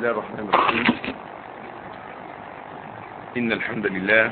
الله الرحمن الرحيم إن الحمد لله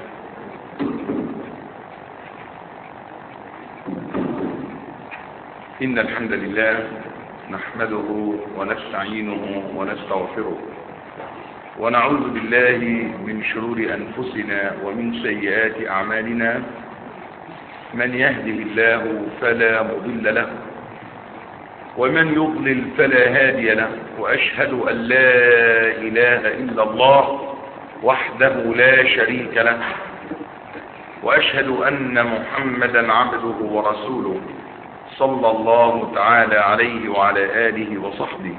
إن الحمد لله نحمده ونستعينه ونستغفره ونعوذ بالله من شرور أنفسنا ومن سيئات أعمالنا من يهده الله فلا مضل له ومن يضلل فلا هادي له وأشهد أن لا إله إلا الله وحده لا شريك له وأشهد أن محمدا عبده ورسوله صلى الله تعالى عليه وعلى آله وصحبه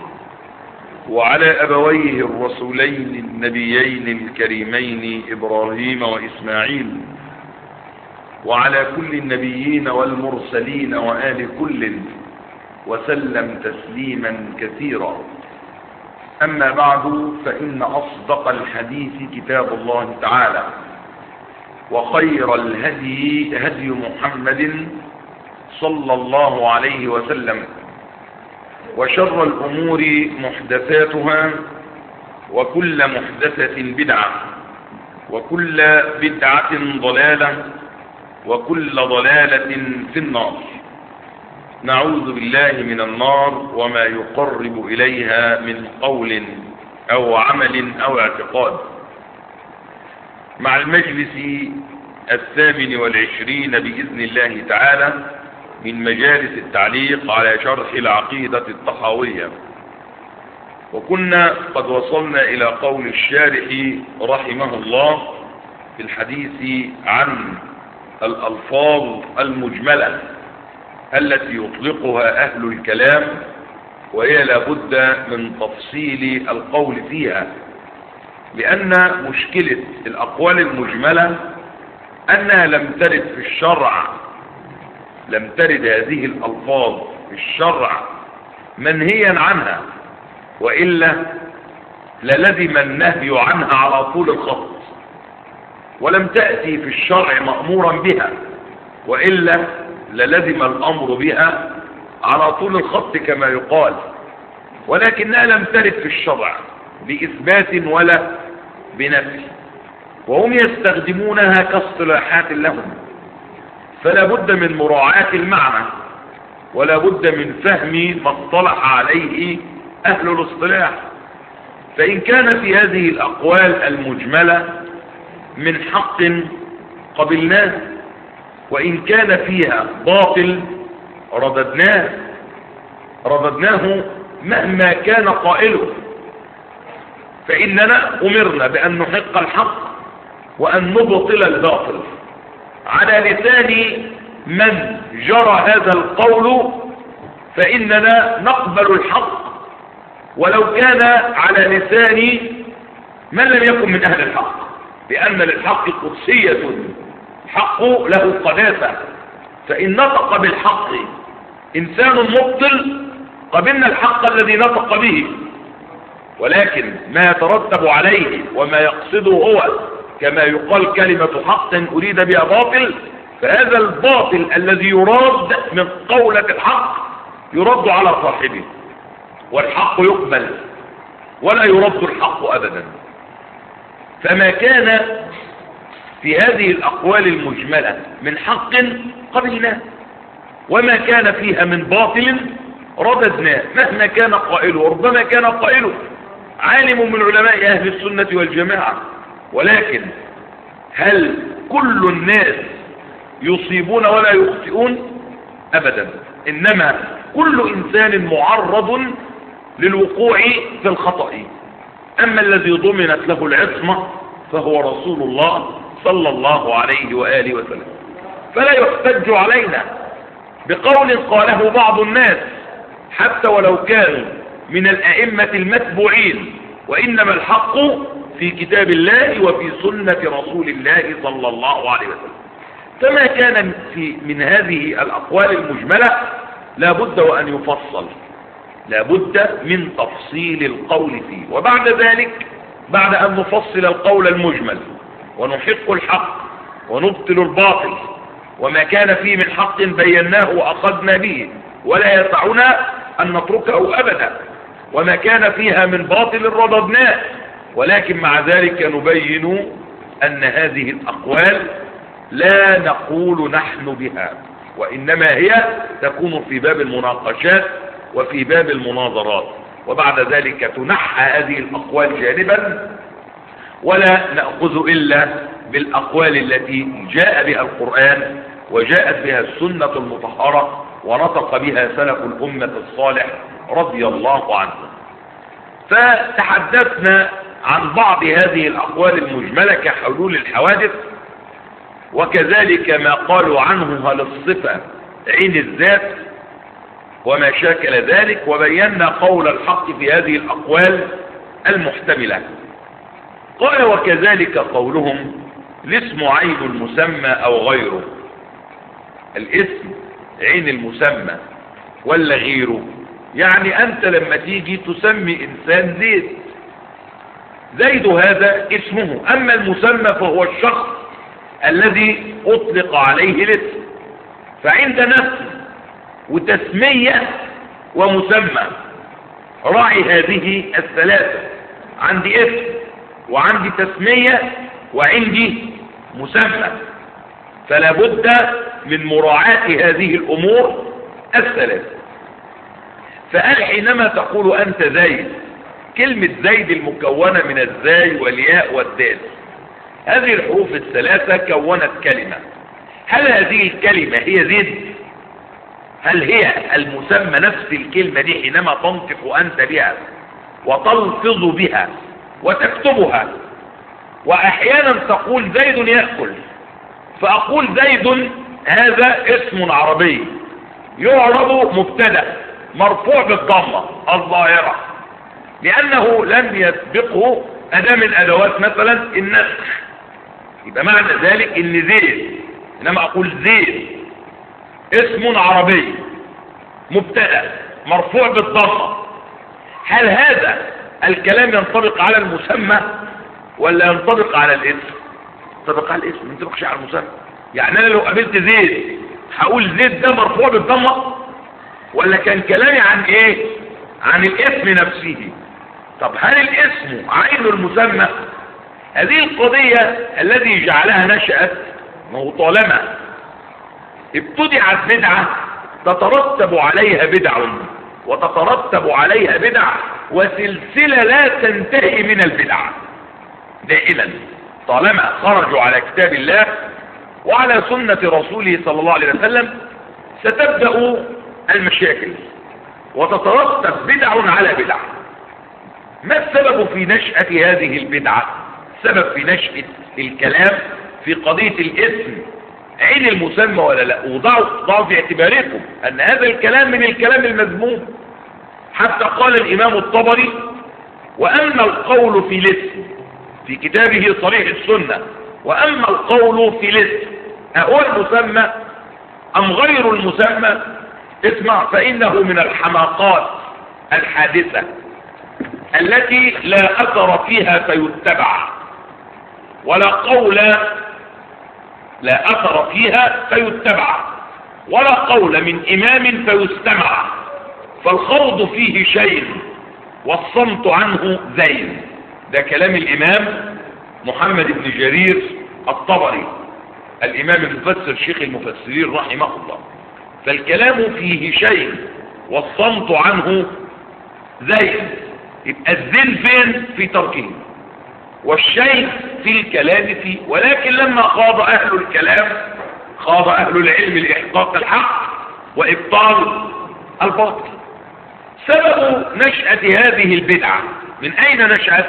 وعلى أبويه الرسولين النبيين الكريمين إبراهيم وإسماعيل وعلى كل النبيين والمرسلين وآل كل وسلم تسليما كثيرا أما بعد فإن أصدق الحديث كتاب الله تعالى وخير الهدي هدي محمد صلى الله عليه وسلم وشر الأمور محدثاتها وكل محدثة بدعة وكل بدعة ضلالة وكل ضلالة في النار نعوذ بالله من النار وما يقرب إليها من قول أو عمل أو اعتقاد مع المجلس الثامن والعشرين بإذن الله تعالى من مجالس التعليق على شرح العقيدة الطحاوية وكنا قد وصلنا إلى قول الشارح رحمه الله في الحديث عن الألفاظ المجملة التي يطلقها أهل الكلام وهي لابد من تفصيل القول فيها لأن مشكلة الأقوال المجملة أنها لم ترد في الشرع لم ترد هذه الألفاظ في الشرع منهيا عنها وإلا للزم النهي عنها على طول الخط ولم تأتي في الشرع مأمورا بها وإلا للزم الأمر بها على طول الخط كما يقال ولكنها لم ترد في الشرع بإثبات ولا بنفي وهم يستخدمونها كاصطلاحات لهم فلا بد من مراعاة المعنى ولا بد من فهم ما اصطلح عليه أهل الاصطلاح فإن كان في هذه الأقوال المجملة من حق قبلناه وإن كان فيها باطل رددناه رددناه مهما كان قائله فإننا أمرنا بأن نحق الحق وأن نبطل الباطل على لسان من جرى هذا القول فإننا نقبل الحق ولو كان على لسان من لم يكن من أهل الحق لأن للحق قدسية الحق له قداسة فإن نطق بالحق إنسان مبطل قبلنا الحق الذي نطق به ولكن ما يترتب عليه وما يقصده هو كما يقال كلمة حق أريد بها باطل فهذا الباطل الذي يراد من قولة الحق يرد على صاحبه والحق يقبل ولا يرد الحق أبدا فما كان في هذه الأقوال المجملة من حق قبلناه وما كان فيها من باطل رددناه مهما كان قائله وربما كان قائله عالم من علماء أهل السنة والجماعة ولكن هل كل الناس يصيبون ولا يخطئون أبدا إنما كل إنسان معرض للوقوع في الخطأ أما الذي ضمنت له العصمة فهو رسول الله صلى الله عليه وآله وسلم فلا يحتج علينا بقول قاله بعض الناس حتى ولو كانوا من الأئمة المتبوعين وإنما الحق في كتاب الله وفي سنة رسول الله صلى الله عليه وسلم فما كان في من هذه الأقوال المجملة لابد وأن يفصل لابد من تفصيل القول فيه وبعد ذلك بعد أن نفصل القول المجمل ونحق الحق ونبطل الباطل وما كان فيه من حق بيناه وأخذنا به ولا يسعنا أن نتركه أبدا وما كان فيها من باطل رددناه ولكن مع ذلك نبين أن هذه الأقوال لا نقول نحن بها وإنما هي تكون في باب المناقشات وفي باب المناظرات وبعد ذلك تنحى هذه الأقوال جانبا ولا نأخذ إلا بالأقوال التي جاء بها القرآن وجاءت بها السنة المطهرة ونطق بها سلف الأمة الصالح رضي الله عنه فتحدثنا عن بعض هذه الأقوال المجملة كحلول الحوادث وكذلك ما قالوا عنه هل الصفة عين الذات وما شاكل ذلك وبينا قول الحق في هذه الأقوال المحتملة قال وكذلك قولهم الاسم عين المسمى أو غيره الاسم عين المسمى ولا غيره يعني أنت لما تيجي تسمي إنسان زيد زيد هذا اسمه أما المسمى فهو الشخص الذي أطلق عليه الاسم فعند نفس وتسمية ومسمى راعي هذه الثلاثة عندي اسم وعندي تسمية وعندي مسمى فلا بد من مراعاة هذه الأمور الثلاثة فقال حينما تقول أنت زيد كلمة زيد المكونة من الزاي والياء والدال هذه الحروف الثلاثة كونت كلمة هل هذه الكلمة هي زيد هل هي المسمى نفس الكلمة دي حينما تنطق أنت بها وتلفظ بها وتكتبها وأحيانا تقول زيد يأكل فأقول زيد هذا اسم عربي يعرب مبتدا مرفوع بالضمة الظاهرة لأنه لم يسبقه أداة من أدوات مثلا النسخ يبقى معنى ذلك إن زيد إنما أقول زيد اسم عربي مبتدا مرفوع بالضمة هل هذا الكلام ينطبق على المسمى ولا ينطبق على الاسم ينطبق على الاسم ما ينطبقش على المسمى يعني انا لو قابلت زيد هقول زيد ده مرفوع بالضمه ولا كان كلامي عن ايه عن الاسم نفسه طب هل الاسم عين المسمى هذه القضية الذي جعلها نشأت ما هو طالما ابتدعت بدعة تترتب عليها بدع وتترتب عليها بدع وسلسلة لا تنتهي من البدع دائما طالما خرجوا على كتاب الله وعلى سنة رسوله صلى الله عليه وسلم ستبدأ المشاكل وتترتب بدع على بدع ما السبب في نشأة هذه البدعة السبب في نشأة الكلام في قضية الاسم عين المسمى ولا لا وضعوا ضعوا في اعتباركم ان هذا الكلام من الكلام المذموم حتى قال الامام الطبري واما القول في الاسم في كتابه صريح السنة واما القول في الاسم اهو المسمى ام غير المسمى اسمع فانه من الحماقات الحادثة التي لا اثر فيها فيتبع ولا قول لا اثر فيها فيتبع ولا قول من امام فيستمع فالخوض فيه شيء والصمت عنه زين ده كلام الامام محمد بن جرير الطبري الامام المفسر شيخ المفسرين رحمه الله فالكلام فيه شيء والصمت عنه زين يبقى الزين فين في تركه والشيء في الكلام فيه ولكن لما خاض أهل الكلام خاض أهل العلم لإحقاق الحق وإبطال الباطل سبب نشأة هذه البدعة من أين نشأت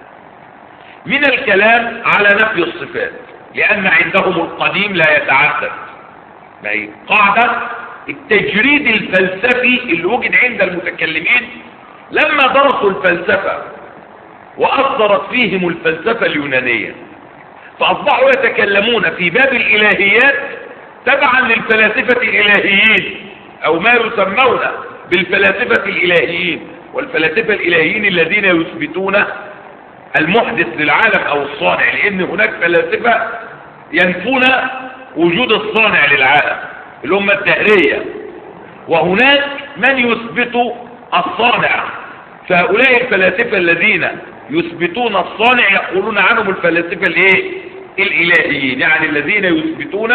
من الكلام على نفي الصفات لأن عندهم القديم لا يتعدد ما هي قاعدة التجريد الفلسفي اللي وجد عند المتكلمين لما درسوا الفلسفة وأصدرت فيهم الفلسفة اليونانية فأصبحوا يتكلمون في باب الإلهيات تبعا للفلاسفة الإلهيين أو ما يسمون بالفلاسفة الإلهيين والفلاسفة الإلهيين الذين يثبتون المحدث للعالم أو الصانع لأن هناك فلاسفة ينفون وجود الصانع للعالم اللي هم الدهرية وهناك من يثبت الصانع فهؤلاء الفلاسفة الذين يثبتون الصانع يقولون عنهم الفلاسفة الايه الالهيين يعني الذين يثبتون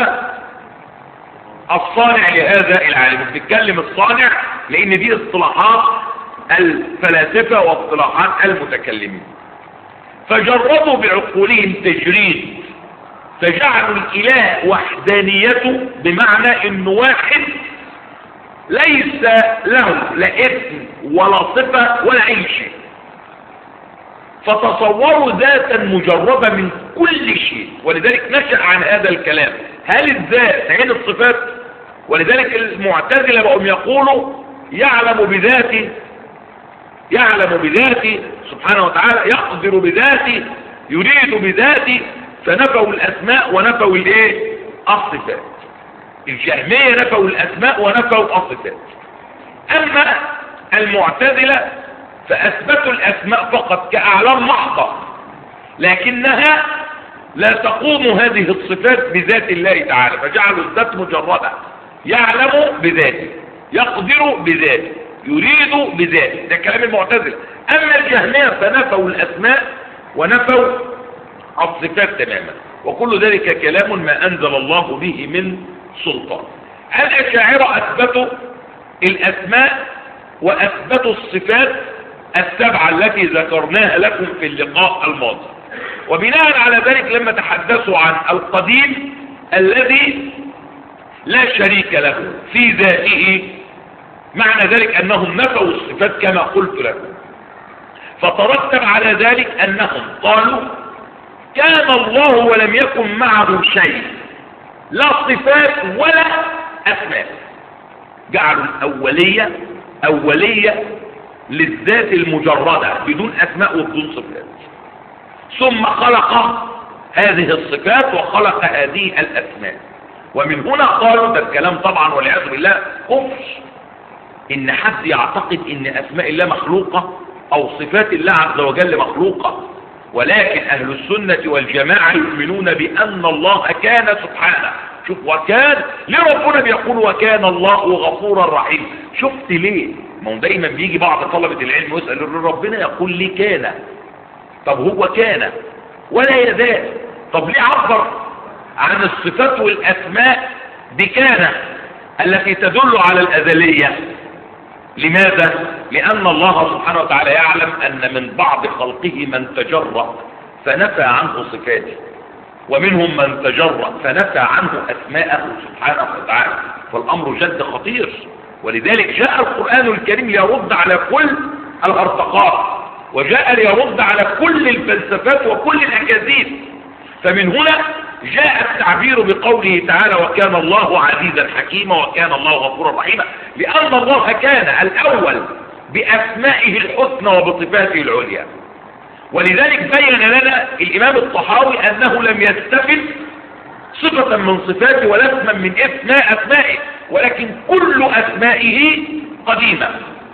الصانع لهذا العالم بتتكلم الصانع لان دي اصطلاحات الفلاسفة واصطلاحات المتكلمين فجربوا بعقولهم تجريد فجعلوا الاله وحدانيته بمعنى انه واحد ليس له لا اسم ولا صفة ولا اي شيء فتصوروا ذاتا مجردة من كل شيء ولذلك نشأ عن هذا الكلام هل الذات عين الصفات ولذلك المعتزلة بقوا يقولوا يعلم بذاته يعلم بذاته سبحانه وتعالى يقدر بذاته يريد بذاته فنفوا الاسماء ونفوا الايه الصفات الجهمية نفوا الاسماء ونفوا الصفات اما المعتزلة فاثبتوا الاسماء فقط كاعلام محضة لكنها لا تقوم هذه الصفات بذات الله تعالى فجعلوا الذات مجردة يعلم بذاته يقدر بذاته يريد بذاته ده كلام المعتزلة اما الجهمية فنفوا الاسماء ونفوا الصفات تماما وكل ذلك كلام ما انزل الله به من سلطان الاشاعرة اثبتوا الاسماء واثبتوا الصفات السبعة التي ذكرناها لكم في اللقاء الماضي وبناء على ذلك لما تحدثوا عن القديم الذي لا شريك له في ذاته معنى ذلك انهم نفوا الصفات كما قلت لكم فترتب على ذلك انهم قالوا كان الله ولم يكن معه شيء لا صفات ولا اسماء جعلوا الاولية اولية للذات المجردة بدون اسماء وبدون صفات ثم خلق هذه الصفات وخلق هذه الاسماء ومن هنا قالوا ده الكلام طبعا والعياذ بالله كفر ان حد يعتقد ان اسماء الله مخلوقة او صفات الله عز وجل مخلوقة ولكن اهل السنة والجماعة يؤمنون بان الله كان سبحانه شوف وكان ليه ربنا بيقول وكان الله غفورا رحيما شفت ليه ما هو دايما بيجي بعض طلبة العلم ويسأل ربنا يقول لي كان طب هو كان ولا يزال طب ليه عبر عن الصفات والاسماء بكان التي تدل على الازلية لماذا لان الله سبحانه وتعالى يعلم ان من بعض خلقه من تجرأ فنفى عنه صفاته ومنهم من تجرأ فنفى عنه اسماءه سبحانه وتعالى فالامر جد خطير ولذلك جاء القرآن الكريم ليرد على كل الارتقاء وجاء ليرد على كل الفلسفات وكل الاكاذيب فمن هنا جاء التعبير بقوله تعالى وكان الله عزيزا حكيما وكان الله غفورا رحيما لأن الله كان الأول بأسمائه الحسنى وبصفاته العليا ولذلك بين لنا الإمام الطحاوي أنه لم يستفد صفة من صفاته ولا اسما من اسماء أسمائه ولكن كل أسمائه قديمة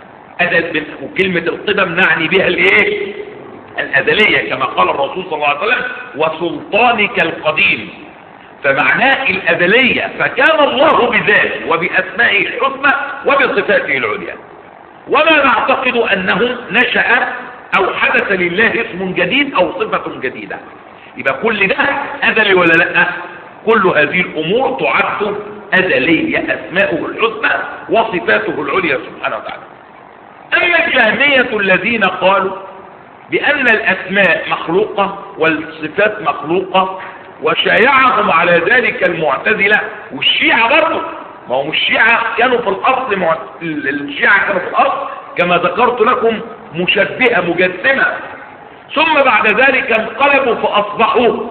أدل وكلمة القدم نعني بها الايه الأزلية كما قال الرسول صلى الله عليه وسلم وسلطانك القديم فمعناه الأزلية فكان الله بذاته وبأسمائه الحسنى وبصفاته العليا وما نعتقد أنه نشأ أو حدث لله اسم جديد أو صفة جديدة يبقى كل ده أزلي ولا لا كل هذه الأمور تعد أزلية أسماؤه الحسنى وصفاته العليا سبحانه وتعالى أما الجهمية الذين قالوا بأن الأسماء مخلوقة والصفات مخلوقة وشايعهم على ذلك المعتزلة والشيعة برضه ما هم الشيعة كانوا في الأصل معت... الشيعة كانوا في الأصل كما ذكرت لكم مشبهة مجسمة ثم بعد ذلك انقلبوا فأصبحوا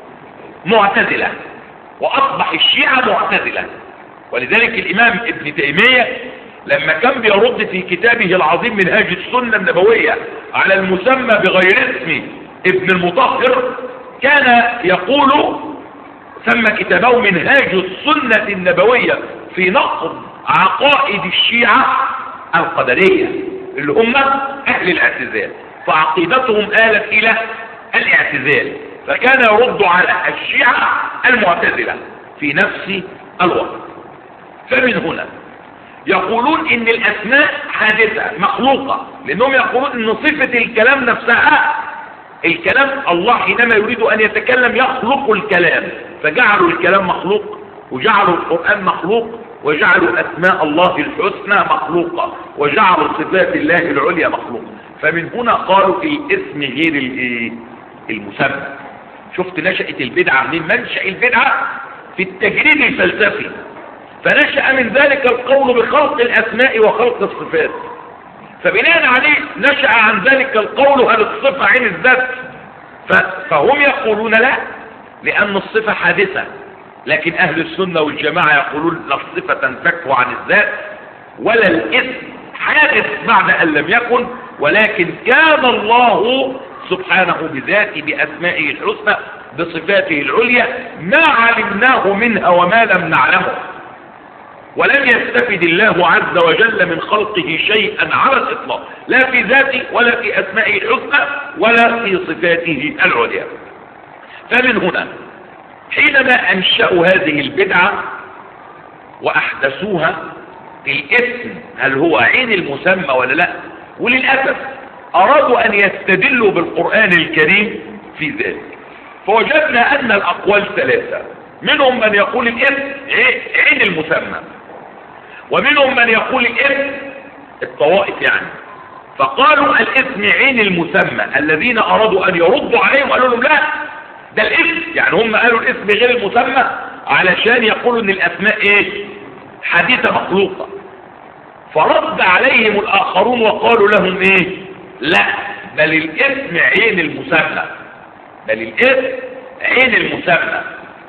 معتزلة وأصبح الشيعة معتزلة ولذلك الإمام ابن تيمية لما كان بيرد في كتابه العظيم منهاج السنة النبوية على المسمى بغير اسم ابن المطهر كان يقول سمى كتابه منهاج السنة النبوية في نقض عقائد الشيعة القدرية اللي هم أهل الاعتزال فعقيدتهم آلت إلى الاعتزال فكان يرد على الشيعة المعتزلة في نفس الوقت فمن هنا يقولون ان الاسماء حادثة مخلوقة لانهم يقولون ان صفة الكلام نفسها الكلام الله حينما يريد ان يتكلم يخلق الكلام فجعلوا الكلام مخلوق وجعلوا القرآن مخلوق وجعلوا اسماء الله الحسنى مخلوقة وجعلوا صفات الله العليا مخلوقة فمن هنا قالوا الاسم غير الايه المسمى شفت نشأة البدعة من منشأ البدعة في التجريد الفلسفي فنشأ من ذلك القول بخلق الأسماء وخلق الصفات فبناء عليه نشأ عن ذلك القول هل الصفة عين الذات فهم يقولون لا لأن الصفة حادثة لكن أهل السنة والجماعة يقولون لا الصفة تنفك عن الذات ولا الاسم حادث بعد أن لم يكن ولكن كان الله سبحانه بذاته بأسمائه الحسنى بصفاته العليا ما علمناه منها وما لم نعلمه ولم يستفد الله عز وجل من خلقه شيئا على الإطلاق لا في ذاته ولا في أسمائه الحسنى ولا في صفاته العليا فمن هنا حينما أنشأوا هذه البدعة وأحدثوها الاسم هل هو عين المسمى ولا لا وللأسف أرادوا أن يستدلوا بالقرآن الكريم في ذلك فوجدنا أن الأقوال ثلاثة منهم من يقول الاسم عين المسمى ومنهم من يقول الاسم الطوائف يعني فقالوا الاسم عين المسمى الذين أرادوا أن يردوا عليهم قالوا لهم لا ده الاسم يعني هم قالوا الاسم غير المسمى علشان يقولوا ان الاسماء ايه حديثة مخلوقة فرد عليهم الاخرون وقالوا لهم ايه لا بل الاسم عين المسمى بل الاسم عين المسمى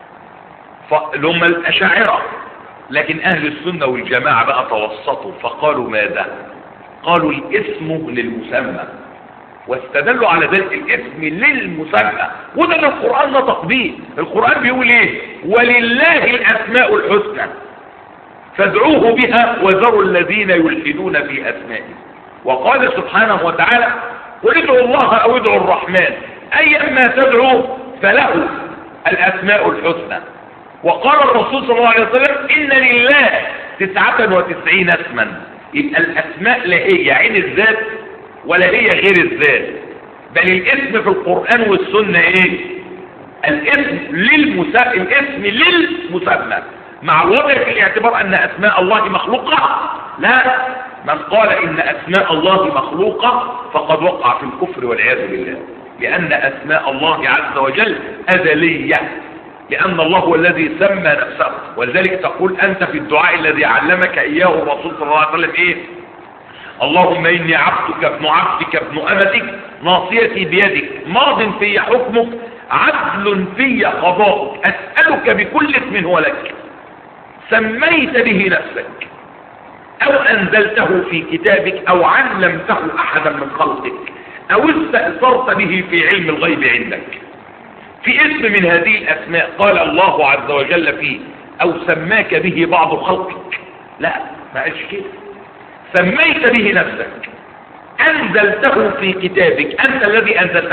هم الاشاعرة لكن اهل السنة والجماعة بقى توسطوا فقالوا ماذا قالوا الاسم للمسمى واستدلوا على ذلك الاسم للمسمى وده اللي القرآن نطق به القرآن بيقول ايه ولله الاسماء الحسنى فادعوه بها وذروا الذين يلحدون في اسمائه وقال سبحانه وتعالى قل ادعوا الله او ادعوا الرحمن ايا ما تدعو فله الاسماء الحسنى وقال الرسول صلى الله عليه وسلم ان لله تسعة وتسعين اسما يبقى الاسماء لا هي عين الذات ولا هي غير الذات بل الاسم في القرآن والسنة ايه الاسم للمسمى الاسم للمسمى مع الوضع في الاعتبار ان اسماء الله مخلوقة لا من قال ان اسماء الله مخلوقة فقد وقع في الكفر والعياذ بالله لان اسماء الله عز وجل ازلية لان الله هو الذي سمى نفسه ولذلك تقول انت في الدعاء الذي علمك اياه الرسول صلى الله عليه وسلم ايه اللهم إني عبدك ابن عبدك ابن أمتك ناصيتي بيدك ماض في حكمك عدل في قضاءك أسألك بكل اسم هو لك سميت به نفسك أو أنزلته في كتابك أو علمته أحدا من خلقك أو استأثرت به في علم الغيب عندك في اسم من هذه الأسماء قال الله عز وجل فيه أو سماك به بعض خلقك لا ما قالش كده سميت به نفسك أنزلته في كتابك أنت الذي أنزلته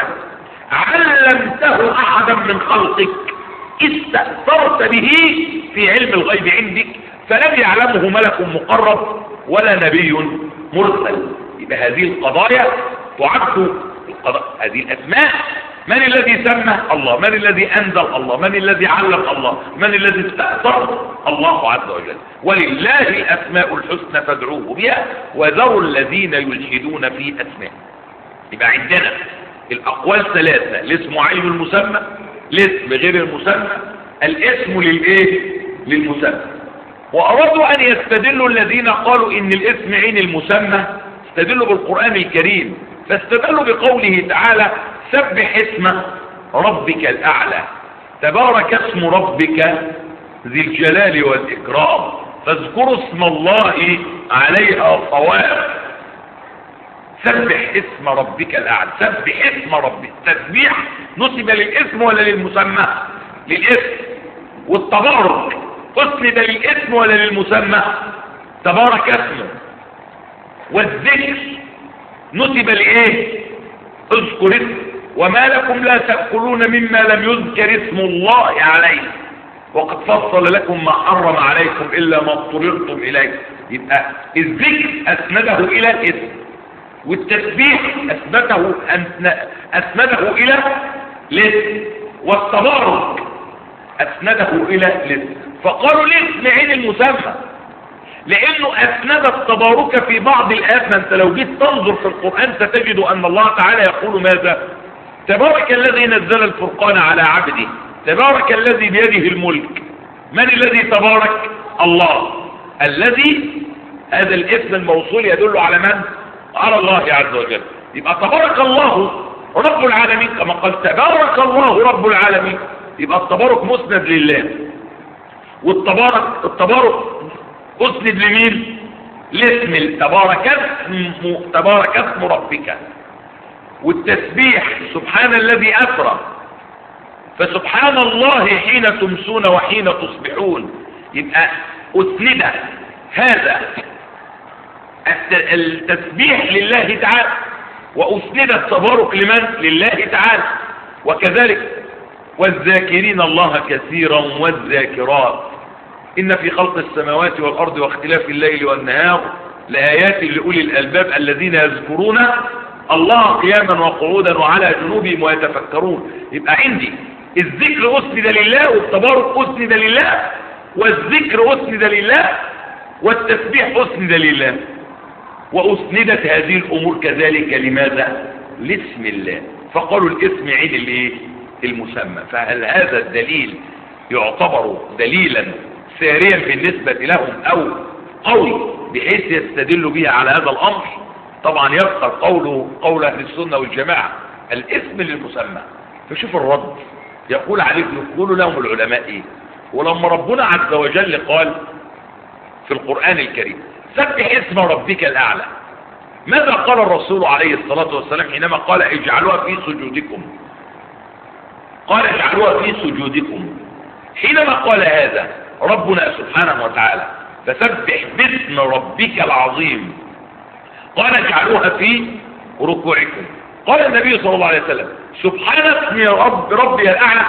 علمته أحدا من خلقك استأثرت به في علم الغيب عندك فلم يعلمه ملك مقرب ولا نبي مرسل يبقى هذه القضايا تعد القضاء هذه الأسماء من الذي سمى الله من الذي أنزل الله من الذي علم الله من الذي استأثر الله عز وجل ولله الأسماء الحسنى فادعوه بها وذروا الذين يلحدون في أسماء يبقى عندنا الأقوال ثلاثة الاسم عين المسمى الاسم غير المسمى الاسم للإيه للمسمى وأرادوا أن يستدلوا الذين قالوا إن الاسم عين المسمى استدلوا بالقرآن الكريم فاستدلوا بقوله تعالى سبح اسم ربك الأعلى تبارك اسم ربك ذي الجلال والإكرام فاذكروا اسم الله عليها صواب سبح اسم ربك الأعلى سبح اسم ربك تسبيح نسب للاسم ولا للمسمى للاسم والتبارك أسند للاسم ولا للمسمى تبارك اسمه والذكر نسب لإيه اذكر اسم وما لكم لا تأكلون مما لم يذكر اسم الله عليه وقد فصل لكم ما حرم عليكم إلا ما اضطررتم إليه يبقى الذكر أسنده إلى الاسم والتسبيح أثبته أسنده إلى الاسم والتبارك أسنده إلى الاسم فقالوا الاسم عين المسمى لأنه أسند التبارك في بعض الآيات ما أنت لو جيت تنظر في القرآن ستجد أن الله تعالى يقول ماذا تبارك الذي نزل الفرقان على عبده تبارك الذي بيده الملك من الذي تبارك الله الذي هذا الاسم الموصول يدل على من على الله عز وجل يبقى تبارك الله رب العالمين كما قال تبارك الله رب العالمين يبقى التبارك مسند لله والتبارك التبارك اسند لمين لاسم تبارك اسم تبارك اسم ربك والتسبيح سبحان الذي أسرى فسبحان الله حين تمسون وحين تصبحون يبقى أسند هذا التسبيح لله تعالى وأسند التبارك لمن لله تعالى وكذلك والذاكرين الله كثيرا والذاكرات إن في خلق السماوات والأرض واختلاف الليل والنهار لآيات لأولي الألباب الذين يذكرون الله قياما وقعودا وعلى جنوبهم ويتفكرون يبقى عندي الذكر أسند لله والتبارك أسند لله والذكر أسند لله والتسبيح أسند لله وأسندت هذه الأمور كذلك لماذا لاسم الله فقالوا الاسم عيد الايه المسمى فهل هذا الدليل يعتبر دليلا ساريا بالنسبة لهم أو قوي بحيث يستدلوا به على هذا الأمر طبعا يبقى قوله قول أهل السنة والجماعة الاسم للمسمى فشوف الرد يقول عليه يقول لهم العلماء ايه ولما ربنا عز وجل قال في القرآن الكريم سبح اسم ربك الأعلى ماذا قال الرسول عليه الصلاة والسلام حينما قال اجعلوها في سجودكم قال اجعلوها في سجودكم حينما قال هذا ربنا سبحانه وتعالى فسبح باسم ربك العظيم قال اجعلوها في ركوعكم قال النبي صلى الله عليه وسلم سبحان اسم رب ربي الأعلى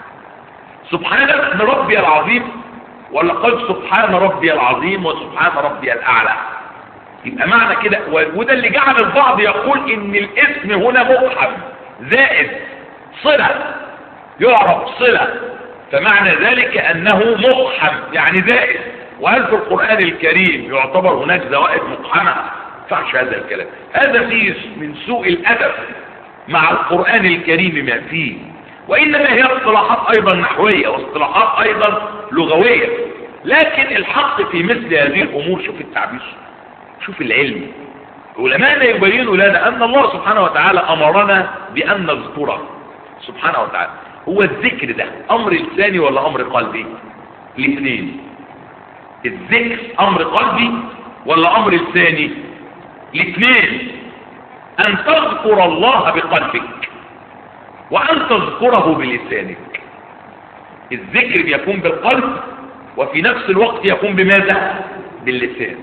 سبحان اسم ربي العظيم ولا قال سبحان ربي العظيم وسبحان ربي الأعلى يبقى معنى كده وده اللي جعل البعض يقول ان الاسم هنا مقحم زائد صلة يعرف صلة فمعنى ذلك انه مقحم يعني زائد وهل في القرآن الكريم يعتبر هناك زوائد مقحمة فعش هذا الكلام هذا فيه من سوء الأدب مع القرآن الكريم ما فيه وإنما هي اصطلاحات أيضا نحوية واصطلاحات أيضا لغوية لكن الحق في مثل هذه الأمور شوف التعبير شوف العلم علماءنا يبينوا لنا أن الله سبحانه وتعالى أمرنا بأن نذكره سبحانه وتعالى هو الذكر ده أمر لساني ولا أمر قلبي الاثنين الذكر أمر قلبي ولا أمر لساني الاثنين أن تذكر الله بقلبك وأن تذكره بلسانك الذكر بيكون بالقلب وفي نفس الوقت يكون بماذا باللسان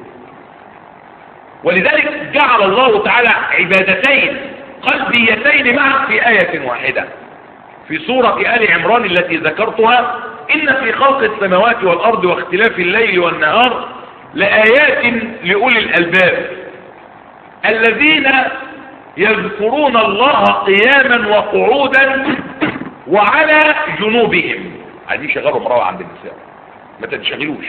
ولذلك جعل الله تعالى عبادتين قلبيتين معا في آية واحدة في سورة آل عمران التي ذكرتها إن في خلق السماوات والأرض واختلاف الليل والنهار لآيات لأولي الألباب الذين يذكرون الله قياما وقعودا وعلى جنوبهم عايزين يشغلوا مروه عند النساء ما تنشغلوش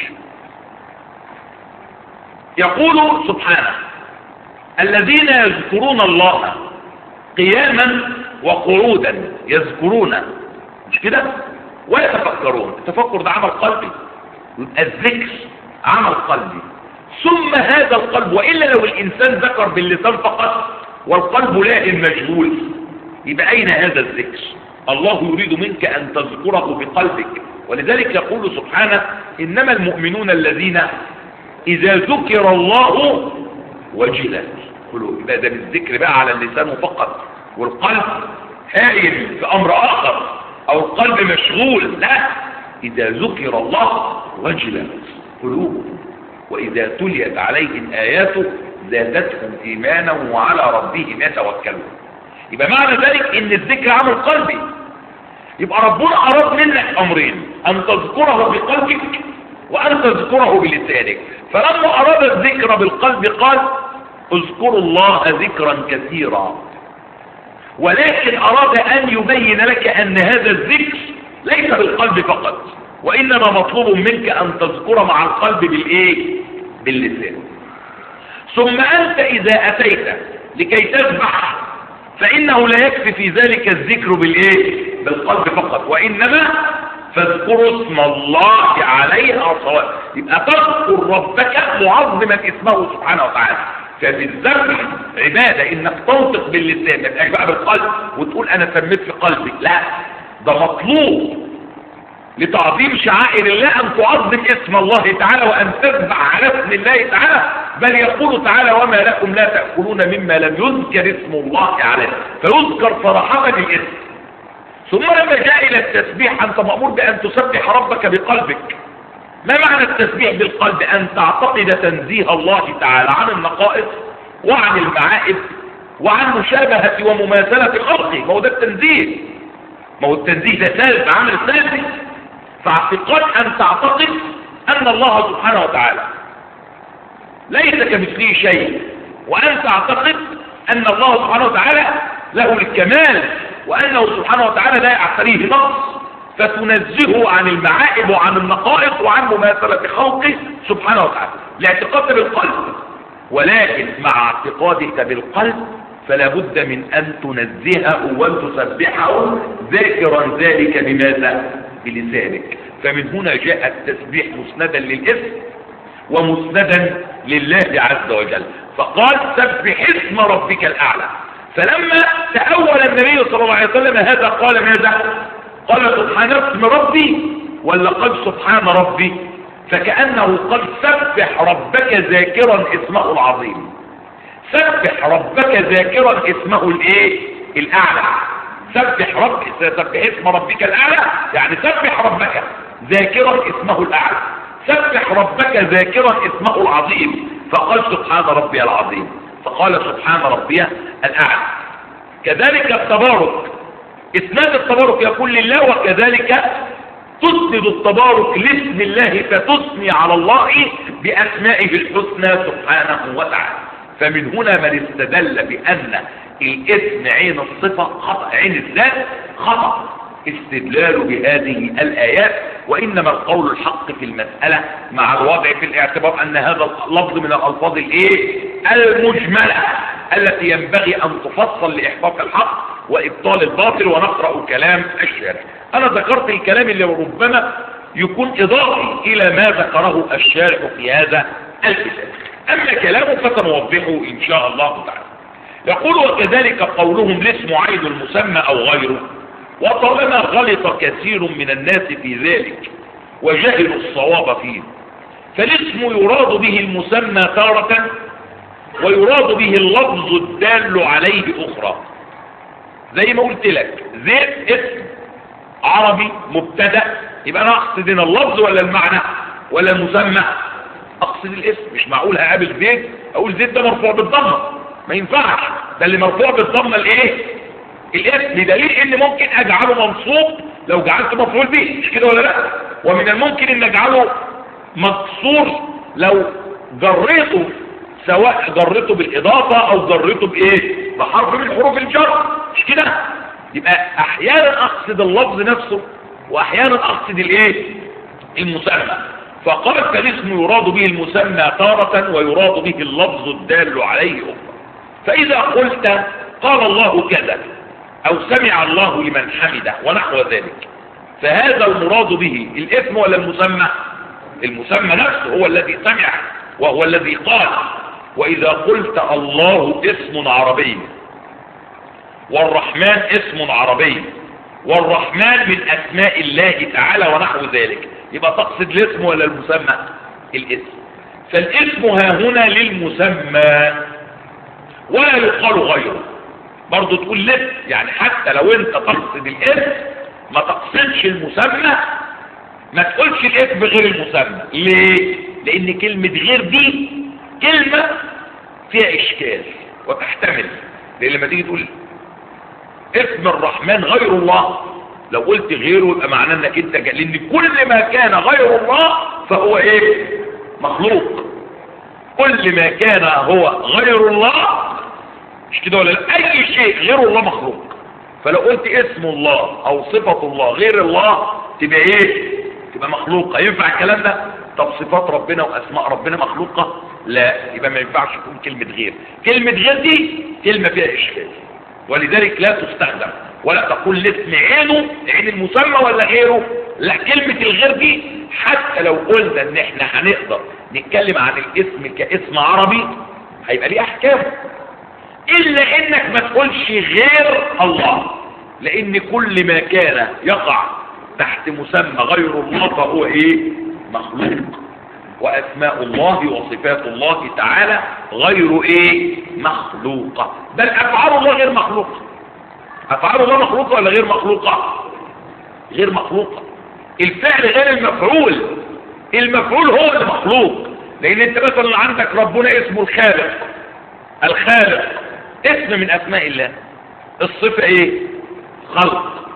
يقول سبحانه الذين يذكرون الله قياما وقعودا يذكرون مش كده ويتفكرون التفكر ده عمل قلبي يبقى الذكر عمل قلبي ثم هذا القلب وإلا لو الإنسان ذكر باللسان فقط والقلب لائم مجهول يبقى أين هذا الذكر الله يريد منك أن تذكره بقلبك ولذلك يقول سبحانه إنما المؤمنون الذين إذا ذكر الله وجلت قلوا يبقى ده بالذكر بقى على اللسان فقط والقلب هائم في أمر آخر أو القلب مشغول لا إذا ذكر الله وجلت قلوبهم وإذا تليت عليهم آياته زادتهم إيمانا وعلى ربهم يتوكلون يبقى معنى ذلك إن الذكر عمل قلبي يبقى ربنا أراد منك أمرين أن تذكره بقلبك وأن تذكره بلسانك فلما أراد الذكر بالقلب قال اذكروا الله ذكرا كثيرا ولكن أراد أن يبين لك أن هذا الذكر ليس بالقلب فقط وإنما مطلوب منك أن تذكر مع القلب بالإيه؟ باللسان ثم أنت إذا أتيت لكي تسبح فإنه لا يكفي في ذلك الذكر بالإيه؟ بالقلب فقط وإنما فاذكروا اسم الله عليها صلاة يبقى تذكر ربك معظما اسمه سبحانه وتعالى ففي الذبح عبادة انك تنطق باللسان ما تبقاش بقى بالقلب وتقول انا سميت في قلبي لا ده مطلوب لتعظيم شعائر الله ان تعظم اسم الله تعالى وان تذبح على اسم الله تعالى بل يقول تعالى وما لكم لا تأكلون مما لم يذكر اسم الله عليه فيذكر صراحة الاسم ثم لما جاء الى التسبيح انت مأمور بان تسبح ربك بقلبك ما معنى التسبيح بالقلب ان تعتقد تنزيه الله تعالى عن النقائص وعن المعائب وعن مشابهة ومماثلة خلقه ما هو ده التنزيه ما هو التنزيه ده سالب عمل سالبي فاعتقاد ان تعتقد ان الله سبحانه وتعالى ليس كمثله شيء وان تعتقد ان الله سبحانه وتعالى له الكمال وانه سبحانه وتعالى لا يعتريه نقص فتنزهه عن المعائب وعن النقائص وعن مماثلة خلقه سبحانه وتعالى الاعتقاد بالقلب ولكن مع اعتقادك بالقلب فلا بد من ان تنزهه وان تسبحه ذاكرا ذلك بماذا بلسانك فمن هنا جاء التسبيح مسندا للاسم ومسندا لله عز وجل فقال سبح اسم ربك الاعلى فلما تأول النبي صلى الله عليه وسلم هذا قال ماذا قال سبحان اسم ربي ولا قال سبحان ربي فكأنه قد سبح ربك ذاكرا اسمه العظيم سبح ربك ذاكرا اسمه الايه الاعلى سبح ربك سبح اسم ربك الاعلى يعني سبح ربك ذاكرا اسمه الاعلى سبح ربك ذاكرا اسمه العظيم فقال سبحان ربي العظيم فقال سبحان ربي الاعلى كذلك التبارك اسناد التبارك يقول لله وكذلك تسند التبارك لاسم الله فتثني على الله باسمائه الحسنى سبحانه وتعالى فمن هنا من استدل بان الاسم عين الصفة خطأ عين الذات خطأ استدلال بهذه الآيات وإنما القول الحق في المسألة مع الوضع في الاعتبار أن هذا اللفظ من الألفاظ الإيه المجملة التي ينبغي أن تفصل لإحقاق الحق وإبطال الباطل ونقرأ كلام الشارع أنا ذكرت الكلام اللي ربما يكون إضافي إلى ما ذكره الشارع في هذا الكتاب أما كلامه فسنوضحه إن شاء الله تعالى يقول وكذلك قولهم الاسم عين المسمى أو غيره وطالما غلط كثير من الناس في ذلك وجهلوا الصواب فيه فالاسم يراد به المسمى تارة ويراد به اللفظ الدال عليه أخرى زي ما قلت لك زيت اسم عربي مبتدا يبقى انا اقصد هنا اللفظ ولا المعنى ولا المسمى اقصد الاسم مش معقول هقابل زيت اقول زيت ده مرفوع بالضمه ما ينفعش ده اللي مرفوع بالضمه الايه الاسم بدليل ان ممكن اجعله منصوب لو جعلت مفعول به مش كده ولا لا ومن الممكن ان اجعله مكسور لو جريته سواء جريته بالاضافه او جريته بايه بحرف من حروف الجر مش كده يبقى احيانا اقصد اللفظ نفسه واحيانا اقصد الايه المسمى فقال فالاسم يراد به المسمى تارة ويراد به اللفظ الدال عليه اخرى فاذا قلت قال الله كذا او سمع الله لمن حمده ونحو ذلك فهذا المراد به الاسم ولا المسمى المسمى نفسه هو الذي سمع وهو الذي قال واذا قلت الله اسم عربي والرحمن اسم عربي والرحمن من اسماء الله تعالى ونحو ذلك يبقى تقصد الاسم ولا المسمى الاسم فالاسم ها هنا للمسمى ولا يقال غيره برضو تقول لسه يعني حتى لو انت تقصد الاسم ما تقصدش المسمى ما تقولش الاسم غير المسمى ليه لان كلمة غير دي كلمة فيها اشكال وتحتمل لان لما تيجي تقول اسم الرحمن غير الله لو قلت غيره يبقى معناه انك انت جا... لان كل ما كان غير الله فهو ايه مخلوق كل ما كان هو غير الله مش كده ولا لا اي شيء غير الله مخلوق فلو قلت اسم الله او صفة الله غير الله تبقى ايه تبقى مخلوقة ينفع الكلام ده طب صفات ربنا واسماء ربنا مخلوقة لا يبقى ما ينفعش تكون كلمة غير كلمة غير دي كلمة فيها اشكال ولذلك لا تستخدم ولا تقول الاسم عينه عين المسمى ولا غيره لا كلمة الغير دي حتى لو قلنا ان احنا هنقدر نتكلم عن الاسم كاسم عربي هيبقى ليه احكام الا انك ما تقولش غير الله لان كل ما كان يقع تحت مسمى غير الله فهو ايه مخلوق واسماء الله وصفات الله تعالى غير ايه مخلوقة بل افعال الله غير مخلوقة افعال الله مخلوقة ولا غير مخلوقة غير مخلوقة الفعل غير المفعول المفعول هو المخلوق لان انت مثلا عندك ربنا اسمه الخالق الخالق اسم من اسماء الله الصفة ايه خلق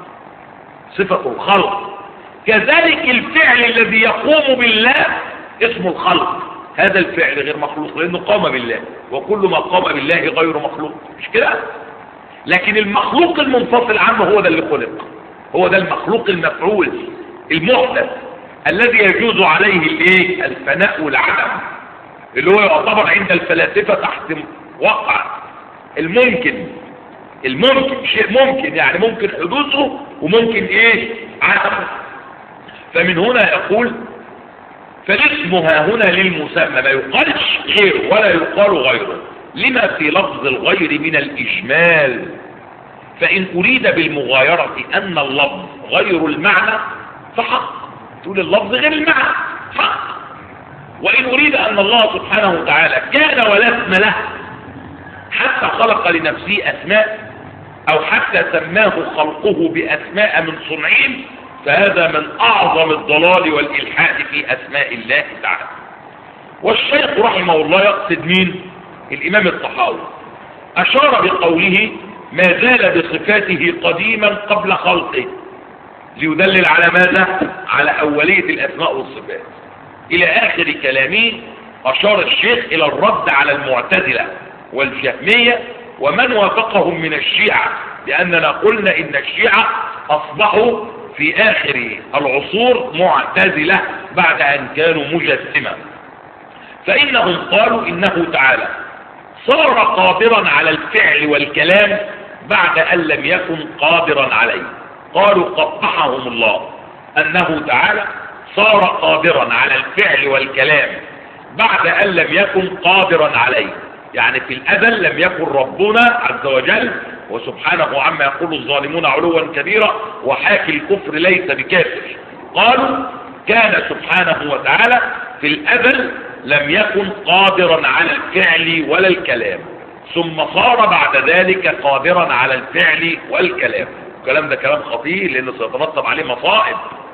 صفة الخلق كذلك الفعل الذي يقوم بالله اسمه الخلق هذا الفعل غير مخلوق لانه قام بالله وكل ما قام بالله غير مخلوق مش كده لكن المخلوق المنفصل عنه هو ده اللي خلق هو ده المخلوق المفعول المحدث الذي يجوز عليه الايه الفناء والعدم اللي هو يعتبر عند الفلاسفه تحت وقع الممكن الممكن شيء ممكن يعني ممكن حدوثه وممكن ايه عدمه فمن هنا يقول فالاسم ها هنا للمسمى ما يقالش غيره ولا يقال غيره لما في لفظ الغير من الإجمال فإن أريد بالمغايرة أن اللفظ غير المعنى فحق تقول اللفظ غير المعنى حق وإن أريد أن الله سبحانه وتعالى كان ولا اسم له حتى خلق لنفسه أسماء أو حتى سماه خلقه بأسماء من صنعين فهذا من أعظم الضلال والإلحاد في أسماء الله تعالى والشيخ رحمه الله يقصد مين الإمام الطحاوي أشار بقوله ما زال بصفاته قديما قبل خلقه ليدلل على ماذا على أولية الأسماء والصفات إلى آخر كلامه أشار الشيخ إلى الرد على المعتزلة والجهمية ومن وافقهم من الشيعة لأننا قلنا إن الشيعة أصبحوا في آخر العصور معتزلة بعد أن كانوا مجسمة فإنهم قالوا إنه تعالى صار قادرا على الفعل والكلام بعد أن لم يكن قادرا عليه قالوا قبحهم الله أنه تعالى صار قادرا على الفعل والكلام بعد أن لم يكن قادرا عليه يعني في الأزل لم يكن ربنا عز وجل وسبحانه عما يقول الظالمون علوا كبيرا وحاكي الكفر ليس بكافر قالوا كان سبحانه وتعالى في الأزل لم يكن قادرا على الفعل ولا الكلام ثم صار بعد ذلك قادرا على الفعل والكلام الكلام ده كلام خطير لأنه سيترتب عليه مصائب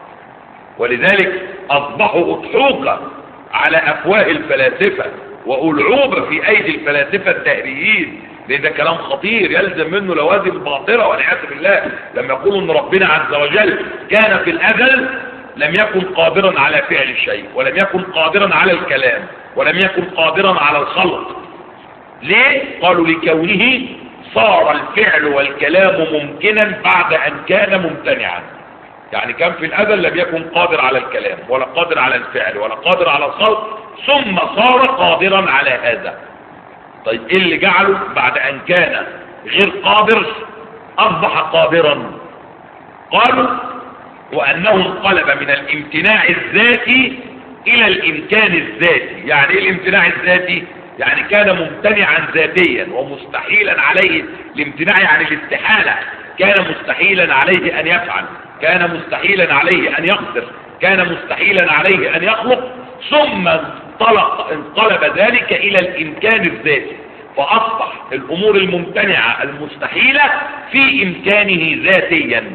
ولذلك أصبحوا أضحوكا على أفواه الفلاسفة وألعوبة في أيدي الفلاسفة الدهريين لأن ده كلام خطير يلزم منه لوازم باطلة والعياذ بالله لما يقولوا أن ربنا عز وجل كان في الأزل لم يكن قادرا على فعل شيء ولم يكن قادرا على الكلام ولم يكن قادرا على الخلق ليه؟ قالوا لكونه صار الفعل والكلام ممكنا بعد أن كان ممتنعا يعني كان في الأزل لم يكن قادر على الكلام ولا قادر على الفعل ولا قادر على الخلق ثم صار قادرا على هذا طيب ايه اللي جعله بعد ان كان غير قادر اصبح قادرا قالوا وانه انقلب من الامتناع الذاتي الى الامكان الذاتي يعني ايه الامتناع الذاتي يعني كان ممتنعا ذاتيا ومستحيلا عليه الامتناع يعني الاستحالة كان مستحيلا عليه ان يفعل كان مستحيلا عليه ان يقدر كان مستحيلا عليه ان يخلق ثم انطلق انقلب ذلك الى الامكان الذاتي فاصبح الامور الممتنعة المستحيلة في امكانه ذاتيا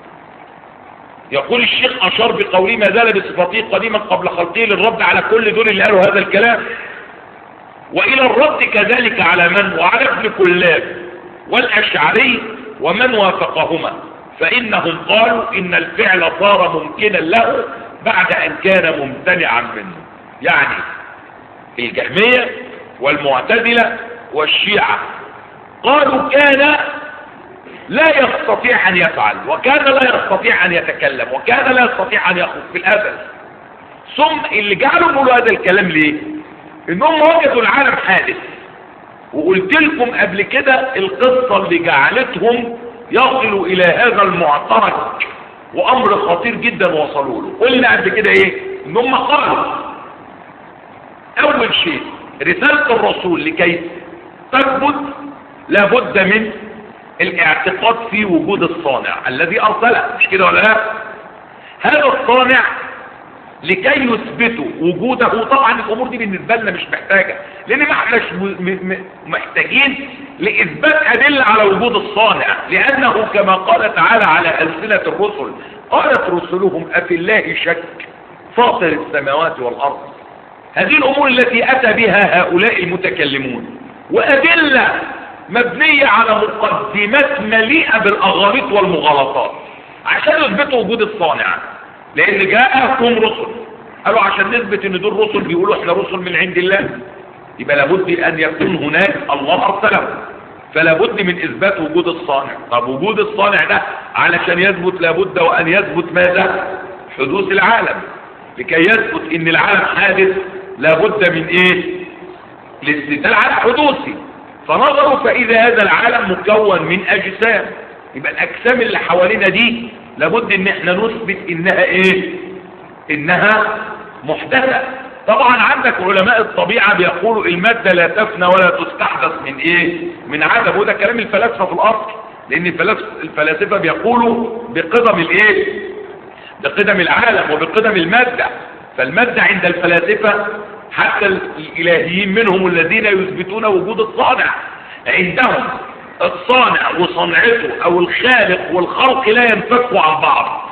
يقول الشيخ اشار بقوله ما زال بصفاته قديما قبل خلقه للرد على كل دول اللي قالوا هذا الكلام والى الرد كذلك على من وعلى ابن كلاب والاشعري ومن وافقهما فانهم قالوا ان الفعل صار ممكنا له بعد ان كان ممتنعا منه يعني الجهمية والمعتزلة والشيعة قالوا كان لا يستطيع ان يفعل وكان لا يستطيع ان يتكلم وكان لا يستطيع ان يخرج في الازل ثم اللي جعلوا يقولوا هذا الكلام ليه انهم وجدوا العالم حادث وقلت لكم قبل كده القصة اللي جعلتهم يصلوا الى هذا المعترك وامر خطير جدا وصلوا له قلنا قبل كده ايه ان هم قالوا اول شيء رسالة الرسول لكي تثبت لابد من الاعتقاد في وجود الصانع الذي ارسله مش كده ولا لا هذا الصانع لكي يثبتوا وجوده طبعا الامور دي بالنسبه لنا مش محتاجه لان ما احناش محتاجين لاثبات ادله على وجود الصانع لانه كما قال تعالى على السنه الرسل قالت رسلهم افي الله شك فاطر السماوات والارض هذه الامور التي اتى بها هؤلاء المتكلمون وادله مبنيه على مقدمات مليئه بالاغاليط والمغالطات عشان يثبتوا وجود الصانع لان جاءكم رسل قالوا عشان نثبت ان دول رسل بيقولوا احنا رسل من عند الله يبقى لابد ان يكون هناك الله ارسله فلا بد من اثبات وجود الصانع طب وجود الصانع ده علشان يثبت لابد وان يثبت ماذا حدوث العالم لكي يثبت ان العالم حادث لابد من ايه الاستدلال على حدوثه فنظروا فاذا هذا العالم مكون من اجسام يبقى الاجسام اللي حوالينا دي لابد ان احنا نثبت انها ايه انها محدثة طبعا عندك علماء الطبيعة بيقولوا المادة لا تفنى ولا تستحدث من ايه من عدم وده كلام الفلاسفة في الاصل لان الفلاسفة بيقولوا بقدم الايه بقدم العالم وبقدم المادة فالمادة عند الفلاسفة حتى الالهيين منهم الذين يثبتون وجود الصانع عندهم الصانع وصنعته او الخالق والخلق لا ينفكوا عن بعض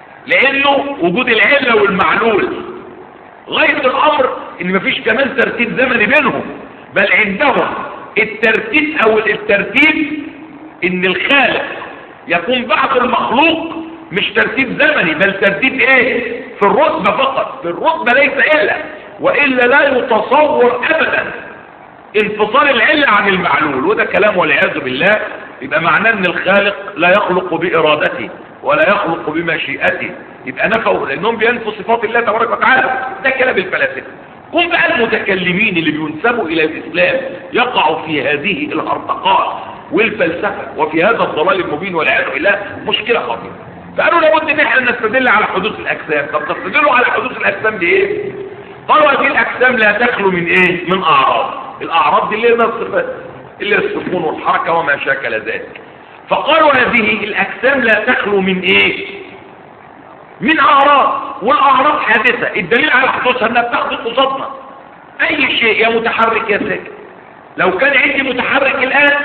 لانه وجود العلة والمعلول غاية الامر ان مفيش كمان ترتيب زمني بينهم بل عندهم الترتيب او الترتيب ان الخالق يكون بعد المخلوق مش ترتيب زمني بل ترتيب ايه في الرتبة فقط في الرتبة ليس الا والا لا يتصور ابدا انفصال العلة عن المعلول وده كلام والعياذ بالله يبقى معناه ان الخالق لا يخلق بارادته ولا يخلق بمشيئته يبقى نفوا لانهم بينفوا صفات الله تبارك وتعالى ده كلام الفلاسفه هم بقى المتكلمين اللي بينسبوا الى الاسلام يقعوا في هذه الهرطقات والفلسفه وفي هذا الضلال المبين والعياذ بالله مشكله خطيره فقالوا لابد ان احنا نستدل على حدوث الاجسام طب تستدلوا على حدوث الاجسام بايه قالوا هذه الاجسام لا تخلو من ايه من اعراض الاعراض دي اللي هي الصفات اللي هي السكون والحركه وما شاكل ذلك فقالوا هذه الاجسام لا تخلو من ايه من اعراض والاعراض حادثه الدليل على حدوثها انها بتحدث قصادنا اي شيء يا متحرك يا ساكن لو كان عندي متحرك الان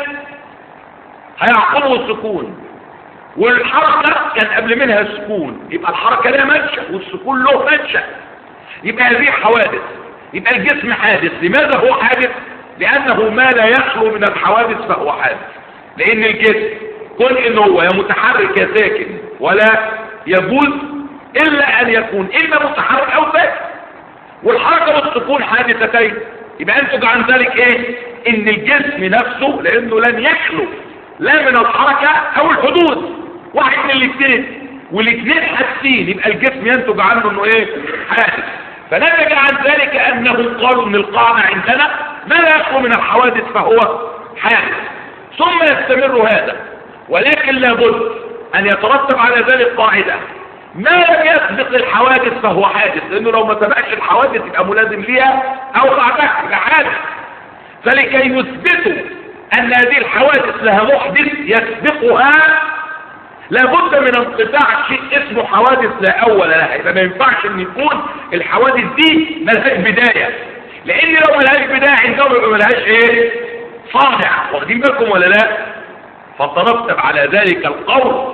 هيعقله السكون والحركة كان قبل منها السكون يبقى الحركة لها منشأ والسكون له منشأ يبقى هذه حوادث يبقى الجسم حادث لماذا هو حادث لأنه ما لا يخلو من الحوادث فهو حادث لأن الجسم كل إن هو يا متحرك يا ساكن ولا يجوز إلا أن يكون إما متحرك أو ساكن والحركة والسكون حادثتين يبقى أنتج عن ذلك إيه إن الجسم نفسه لأنه لن يخلو لا من الحركة أو الحدوث واحد من الاثنين والاثنين حادثين يبقى الجسم ينتج عنه انه ايه حادث فنتج عن ذلك انهم قالوا ان القاعدة عندنا ما لا يخلو من الحوادث فهو حادث ثم يستمر هذا ولكن لابد ان يترتب على ذلك قاعدة ما لم يسبق الحوادث فهو حادث لانه لو ما سبقش الحوادث يبقى ملازم ليها او بعدها يبقى حادث فلكي يثبتوا ان هذه الحوادث لها محدث يسبقها لابد من انقطاع شيء اسمه حوادث لا اول لها يبقى ما ينفعش ان يكون الحوادث دي ملهاش بداية لان لو ملهاش بداية عندهم يبقى ملهاش ايه صانع واخدين بالكم ولا لا فترتب على ذلك القول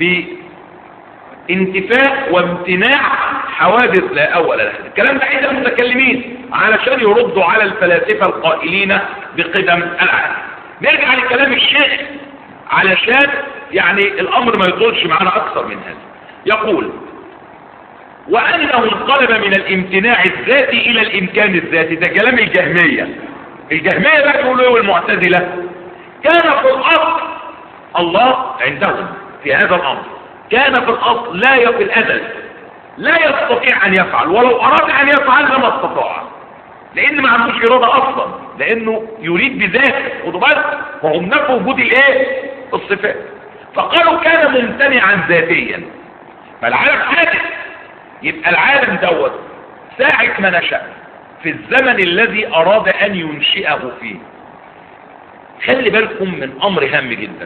بانتفاء وامتناع حوادث لا اول لها الكلام ده عند المتكلمين علشان يردوا على الفلاسفة القائلين بقدم العالم نرجع لكلام الشيخ علشان يعني الامر ما يطولش معنا اكثر من هذا يقول وأنه انقلب من الامتناع الذاتي إلى الإمكان الذاتي ده كلام الجهمية الجهمية بقى تقولوا ايه والمعتزلة كان في الأصل الله عندهم في هذا الأمر كان في الأصل لا في الأزل لا يستطيع أن يفعل ولو أراد أن يفعل لما استطاع لأن ما عندوش إرادة أصلا لأنه يريد بذاته خدوا بالك وهم نفوا وجود الإيه الصفات فقالوا كان ممتنعا ذاتيا فالعالم حادث يبقى العالم دوت ساعة ما نشأ في الزمن الذي أراد أن ينشئه فيه خلي بالكم من أمر هام جدا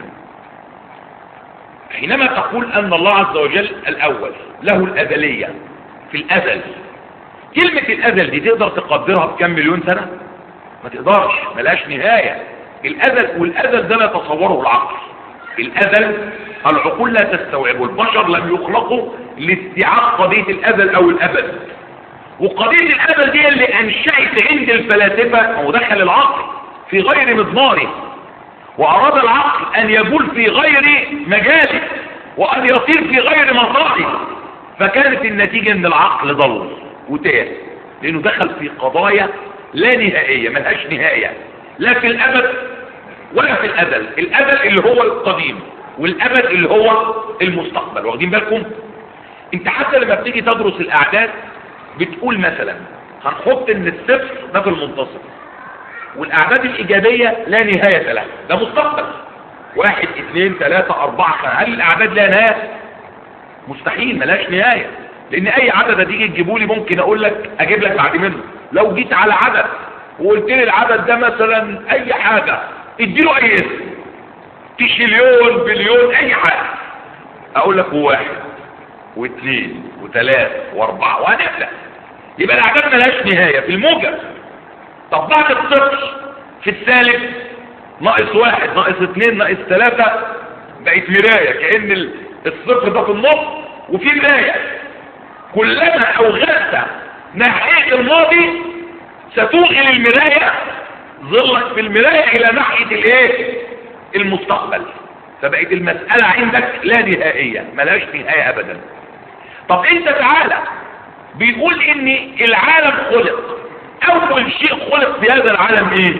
حينما تقول أن الله عز وجل الأول له الأزلية في الأزل كلمة الأزل دي تقدر تقدرها بكم مليون سنة ما تقدرش ملاش نهاية الأزل والأزل ده لا يتصوره العقل الأزل العقول لا تستوعبه البشر لم يخلقوا لاستيعاب قضية الأزل أو الأبد وقضية الأزل دي اللي أنشأت عند الفلاسفة أو دخل العقل في غير مضماره وأراد العقل أن يبول في غير مجاله وأن يطير في غير مطاره فكانت النتيجة أن العقل ضل وتاه لأنه دخل في قضايا لا نهائية ملهاش نهاية لا في الأبد ولا في الأزل الأزل اللي هو القديم والأبد اللي هو المستقبل واخدين بالكم انت حتى لما بتيجي تدرس الأعداد بتقول مثلا هنحط ان الصفر ده في المنتصف والاعداد الايجابية لا نهاية لها ده مستقبل واحد اثنين ثلاثة اربعة هل الاعداد لها نهاية مستحيل ملاش نهاية لان اي عدد هتيجي تجيبه لي ممكن اقول لك اجيب لك بعد منه لو جيت على عدد وقلت لي العدد ده مثلا اي حاجة اديله اي اسم تشيليون بليون اي حاجة اقول لك هو واحد واثنين وثلاث واربعة وهنبدأ يبقى الاعداد ملهاش نهاية في الموجب طب بعد الصفر في الثالث ناقص واحد ناقص اثنين ناقص ثلاثة بقت مراية كأن الصفر ده في النص وفي مراية كلما اوغلت ناحية الماضي ستوغل المراية ظلك في المراية الى ناحية الايه المستقبل فبقت المسألة عندك لا نهائية ملهاش نهاية ابدا طب انت تعالى بيقول ان العالم خلق اول شيء خلق في هذا العالم ايه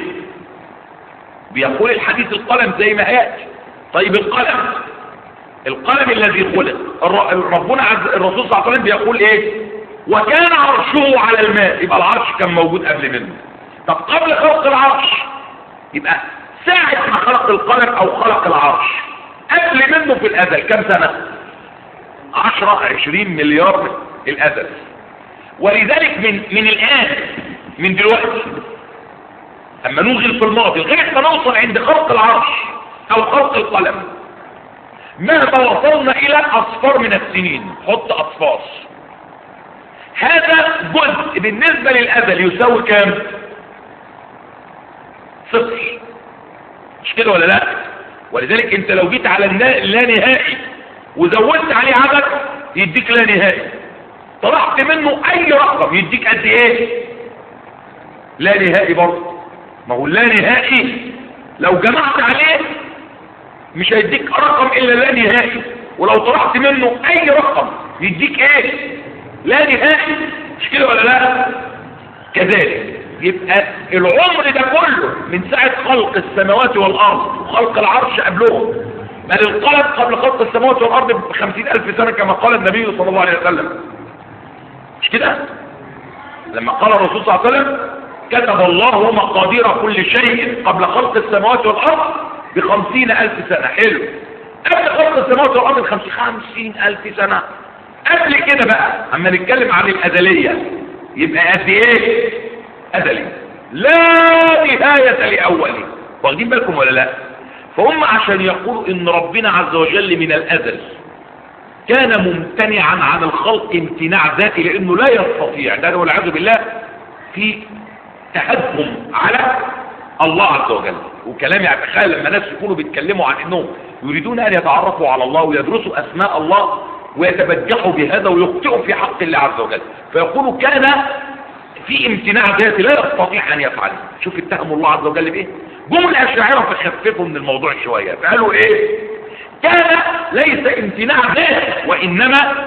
بيقول الحديث القلم زي ما هياتي طيب القلم القلم الذي خلق ربنا عز الرسول صلى الله عليه وسلم بيقول ايه وكان عرشه على الماء يبقى العرش كان موجود قبل منه طب قبل خلق العرش يبقى ساعة ما خلق القلم او خلق العرش قبل منه في الازل كم سنة عشرة عشرين مليار الازل ولذلك من, من الان من دلوقتي اما نوغل في الماضي لغايه ما نوصل عند خلق العرش او خلق القلم مهما وصلنا الى اصفار من السنين حط اصفار هذا جزء بالنسبة للأزل يساوي كام صفر مش كده ولا لا ولذلك انت لو جيت على اللا نهائي وزودت عليه عدد يديك لا نهائي طلعت منه اي رقم يديك قد ايه لا نهائي برضه ما هو لا نهائي لو جمعت عليه مش هيديك رقم الا لا نهائي ولو طلعت منه اي رقم يديك ايه لا نهائي مش كده ولا لا كذلك يبقى العمر ده كله من ساعة خلق السماوات والارض وخلق العرش قبلهم بل القلم قبل خلق السماوات والارض بخمسين الف سنة كما قال النبي صلى الله عليه وسلم مش كده لما قال الرسول صلى الله عليه وسلم كتب الله مقادير كل شيء قبل خلق السماوات والارض بخمسين الف سنة حلو قبل خلق السماوات والارض بخمسين خمسين الف سنة قبل كده بقى اما نتكلم عن الازلية يبقى قد ايه ازلي لا نهاية لاوله واخدين بالكم ولا لا فهم عشان يقولوا ان ربنا عز وجل من الازل كان ممتنعا عن الخلق امتناع ذاتي لانه لا يستطيع ده والعياذ بالله في تهكم على الله عز وجل وكلام يعني تخيل لما ناس يكونوا بيتكلموا عن انهم يريدون ان يتعرفوا على الله ويدرسوا اسماء الله ويتبجحوا بهذا ويخطئوا في حق الله عز وجل فيقولوا كان في امتناع ذاتي لا يستطيع ان يفعل شوف اتهموا الله عز وجل بايه جم الاشاعره فخففوا من الموضوع شويه فقالوا ايه كان ليس امتناع ذاتي وانما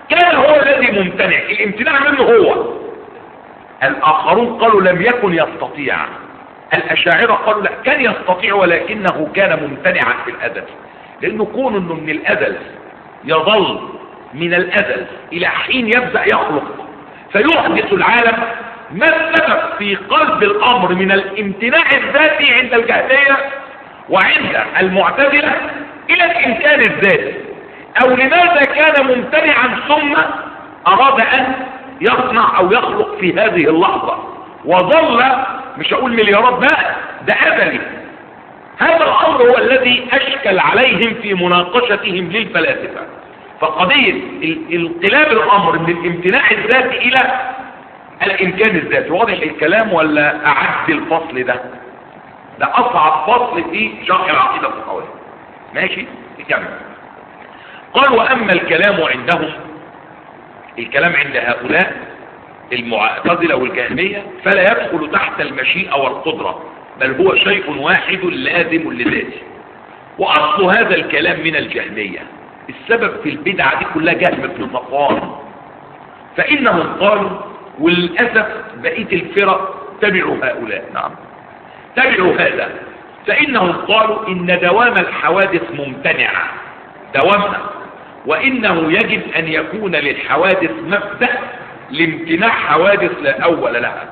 كان هو الذي ممتنع الامتناع منه هو الآخرون قالوا لم يكن يستطيع الأشاعرة قالوا لا كان يستطيع ولكنه كان ممتنعا في الأزل لأنه كون أنه من الأزل يظل من الأزل إلى حين يبدأ يخلق فيحدث العالم ما السبب في قلب الأمر من الامتناع الذاتي عند الجهلية وعند المعتزلة إلى الإمكان الذاتي أو لماذا كان ممتنعا ثم أراد أن يصنع أو يخلق في هذه اللحظة وظل مش هقول مليارات بقى ده أزلي هذا الأمر هو الذي أشكل عليهم في مناقشتهم للفلاسفة فقضية انقلاب الأمر من الامتناع الذاتي إلى الإمكان الذاتي واضح الكلام ولا أعد الفصل ده ده أصعب فصل في شرح العقيدة الفقهية ماشي نكمل قال وأما الكلام عندهم الكلام عند هؤلاء المعتزلة والجهمية فلا يدخل تحت المشيئة والقدرة بل هو شيء واحد لازم لذاته وأصل هذا الكلام من الجهمية السبب في البدعة دي كلها جهم في الصفوان فإنهم قالوا وللأسف بقية الفرق تبعوا هؤلاء نعم تبعوا هذا فإنهم قالوا إن دوام الحوادث ممتنعة دوامها وإنه يجب أن يكون للحوادث مبدأ لامتناع حوادث لا أول لها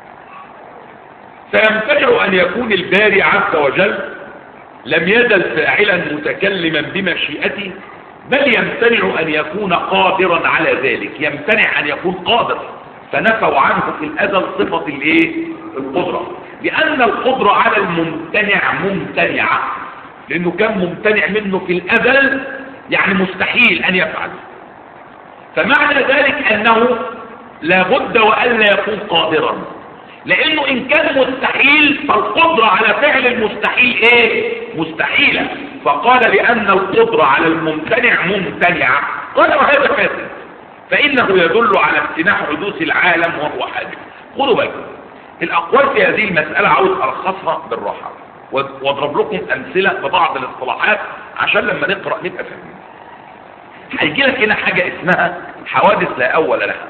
فيمتنع أن يكون الباري عز وجل لم يزل فاعلا متكلما بمشيئته بل يمتنع أن يكون قادرا على ذلك يمتنع أن يكون قادر فنفوا عنه في الأزل صفة الايه القدرة لأن القدرة على الممتنع ممتنعة لأنه كان ممتنع منه في الأزل يعني مستحيل أن يفعل فمعنى ذلك أنه لابد وألا يكون قادرا لأنه إن كان مستحيل فالقدرة على فعل المستحيل إيه؟ مستحيلة فقال لأن القدرة على الممتنع ممتنعة قال وهذا فاسد فإنه يدل على امتناع حدوث العالم وهو حادث خذوا بالكم الأقوال في هذه المسألة عاوز ألخصها بالراحة واضرب لكم أمثلة ببعض الاصطلاحات عشان لما نقرأ نبقى فاهمين هيجي لك هنا حاجة اسمها حوادث لا أول لها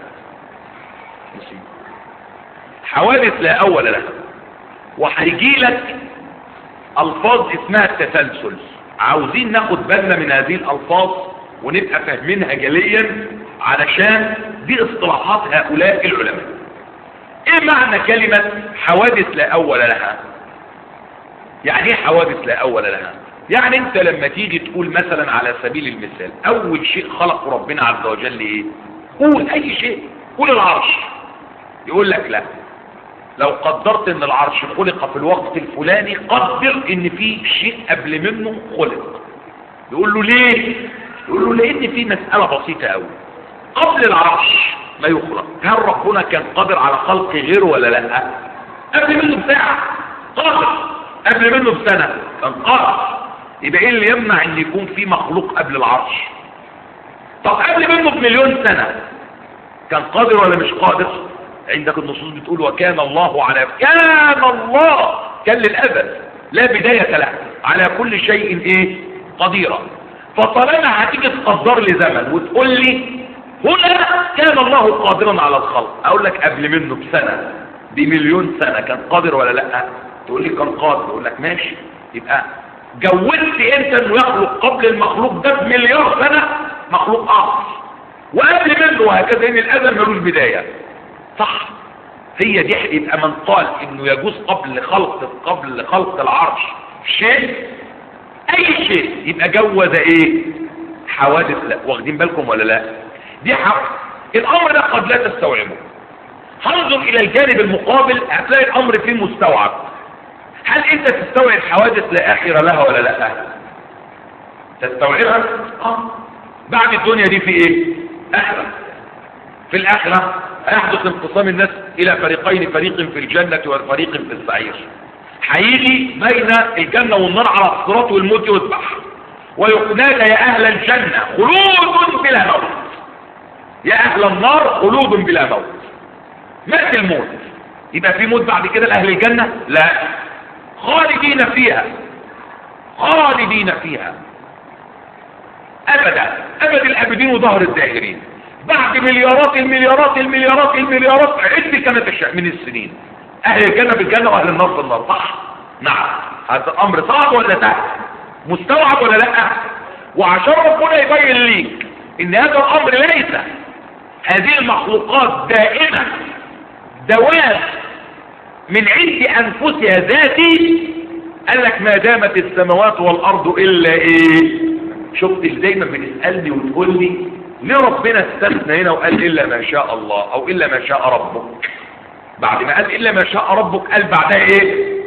حوادث لا أول لها وهيجي لك ألفاظ اسمها التسلسل عاوزين ناخد بالنا من هذه الألفاظ ونبقى فاهمينها جليا علشان دي اصطلاحات هؤلاء العلماء ايه معنى كلمة حوادث لا أول لها يعني ايه حوادث لا أول لها يعني انت لما تيجي تقول مثلا على سبيل المثال اول شيء خلق ربنا عز وجل ايه قول اي شيء قول العرش يقول لك لا لو قدرت ان العرش خلق في الوقت الفلاني قدر ان في شيء قبل منه خلق يقول له ليه يقول له لان في مسألة بسيطة قوي قبل العرش ما يخلق هل ربنا كان قادر على خلق غيره ولا لا قبل منه بساعة قادر قبل منه بسنة كان قادر يبقى ايه اللي يمنع ان يكون في مخلوق قبل العرش طب قبل منه بمليون سنة كان قادر ولا مش قادر عندك النصوص بتقول وكان الله على كان الله كان للأبد لا بداية له على كل شيء ايه قديرا فطالما هتيجي تقدر لي زمن وتقول لي هنا كان الله قادرا على الخلق اقول لك قبل منه بسنة بمليون سنة كان قادر ولا لا تقول لي كان قادر اقول لك ماشي يبقى جوزت انت انه يخلق قبل المخلوق ده بمليار سنة مخلوق اخر وقبل منه وهكذا ان الازل ملوش بداية صح هي دي يبقى من قال انه يجوز قبل خلق قبل خلق العرش شيء اي شيء يبقى جوز ايه حوادث لا واخدين بالكم ولا لا دي حق الامر ده قد لا تستوعبه هنظر الى الجانب المقابل هتلاقي الامر فيه مستوعب هل انت تستوعب حوادث لا اخر لها ولا لا تستوعبها اه بعد الدنيا دي في ايه اخره في الاخره هيحدث انقسام الناس الى فريقين فريق في الجنة وفريق في السعير هيجي بين الجنة والنار على الصراط والموت والبحر ويقناد يا اهل الجنة خلود بلا موت يا اهل النار خلود بلا موت مات الموت يبقى في موت بعد كده لاهل الجنة لا خالدين فيها خالدين فيها ابدا ابد الابدين وظهر الداهرين بعد مليارات المليارات المليارات المليارات عد كما تشاء من السنين اهل الجنة بالجنة واهل النار بالنار صح نعم هذا الامر صعب ولا سهل مستوعب ولا لا وعشان ربنا يبين ليك ان هذا الامر ليس هذه المخلوقات دائما دواب من عند انفسها ذاتي قال لك ما دامت السماوات والارض الا ايه شفت دايما بتسالني وتقول لي ليه ربنا استثنى هنا وقال الا ما شاء الله او الا ما شاء ربك بعد ما قال الا ما شاء ربك قال بعدها ايه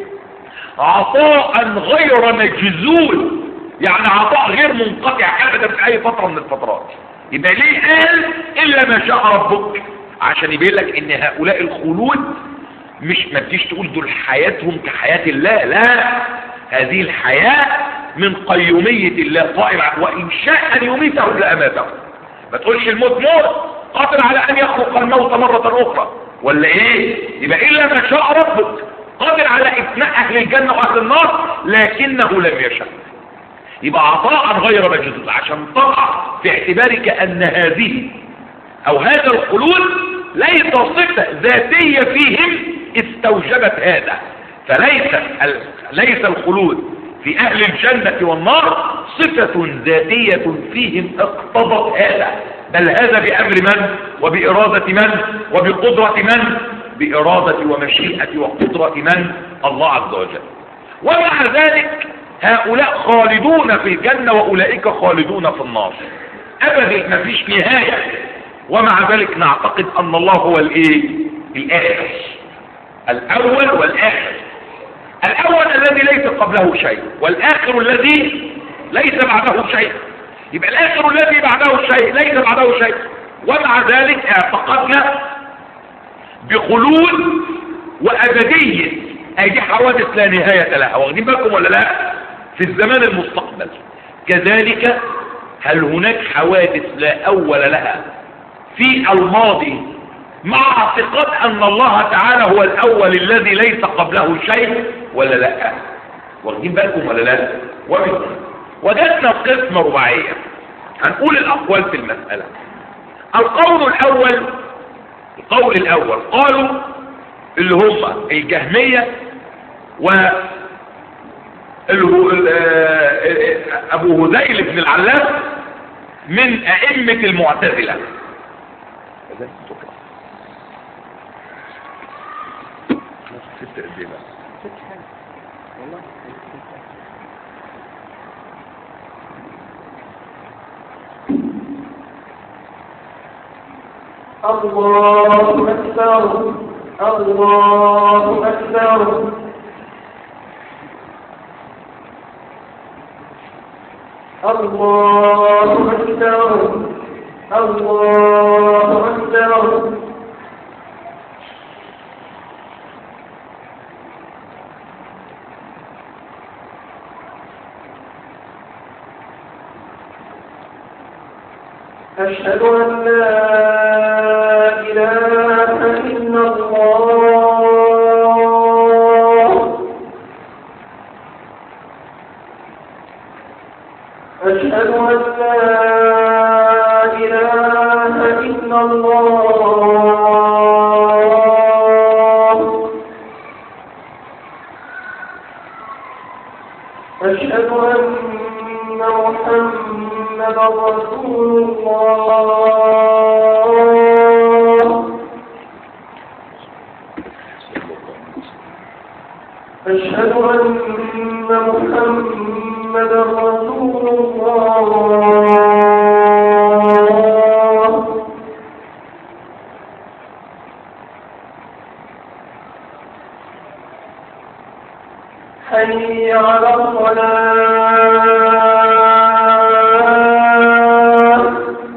عطاء غير مجزول يعني عطاء غير منقطع ابدا في اي فتره من الفترات يبقى ليه قال الا ما شاء ربك عشان يبين لك ان هؤلاء الخلود مش ما تجيش تقول دول حياتهم كحياة الله لا هذه الحياة من قيومية الله قائمة وإن شاء أن يميته لأماته ما تقولش الموت موت قادر على أن يخلق الموت مرة أخرى ولا إيه يبقى إلا ما شاء ربك قادر على إثناء أهل الجنة وأهل النار لكنه لم يشاء يبقى عطاء غير مجدود عشان تضع في اعتبارك أن هذه أو هذا الخلود ليس صفة ذاتية فيهم استوجبت هذا فليس ليس الخلود في أهل الجنة والنار صفة ذاتية فيهم اقتضت هذا بل هذا بأمر من وبإرادة من وبقدرة من بإرادة ومشيئة وقدرة من الله عز وجل ومع ذلك هؤلاء خالدون في الجنة وأولئك خالدون في النار أبدا ما فيش نهاية ومع ذلك نعتقد أن الله هو الإيه الآخر الأول والآخر الأول الذي ليس قبله شيء والآخر الذي ليس بعده شيء يبقى الآخر الذي بعده شيء ليس بعده شيء ومع ذلك اعتقدنا بخلود وأبدية أي دي حوادث لا نهاية لها واخدين بالكم ولا لا في الزمان المستقبل كذلك هل هناك حوادث لا أول لها في الماضي مع اعتقاد ان الله تعالى هو الاول الذي ليس قبله شيء ولا لا واخدين بالكم ولا لا ومن وجدنا قسمة رباعية هنقول الاقوال في المسألة القول الاول القول الاول قالوا اللي هم الجهمية و ابو هذيل بن العلاف من ائمة المعتزلة ست قد ايه بقى والله الله أكبر الله أكبر الله أكبر الله أكبر أشهد أن لا إله إلا الله أشهد أن لا إله إلا الله أشهد أن محمدا رسول الله أشهد أن محمدا رسول الله حي على الصلاة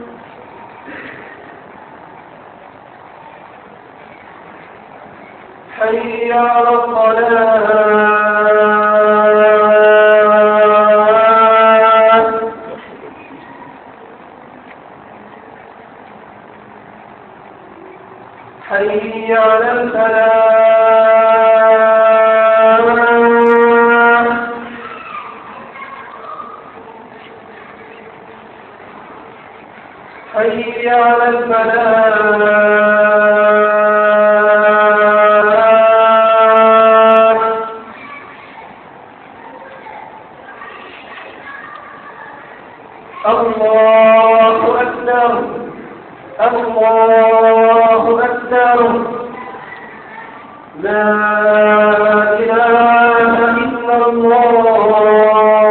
حي على الصلاة حي على الفلاح حي على الفلاح الله أكبر الله أكبر لا إله إلا الله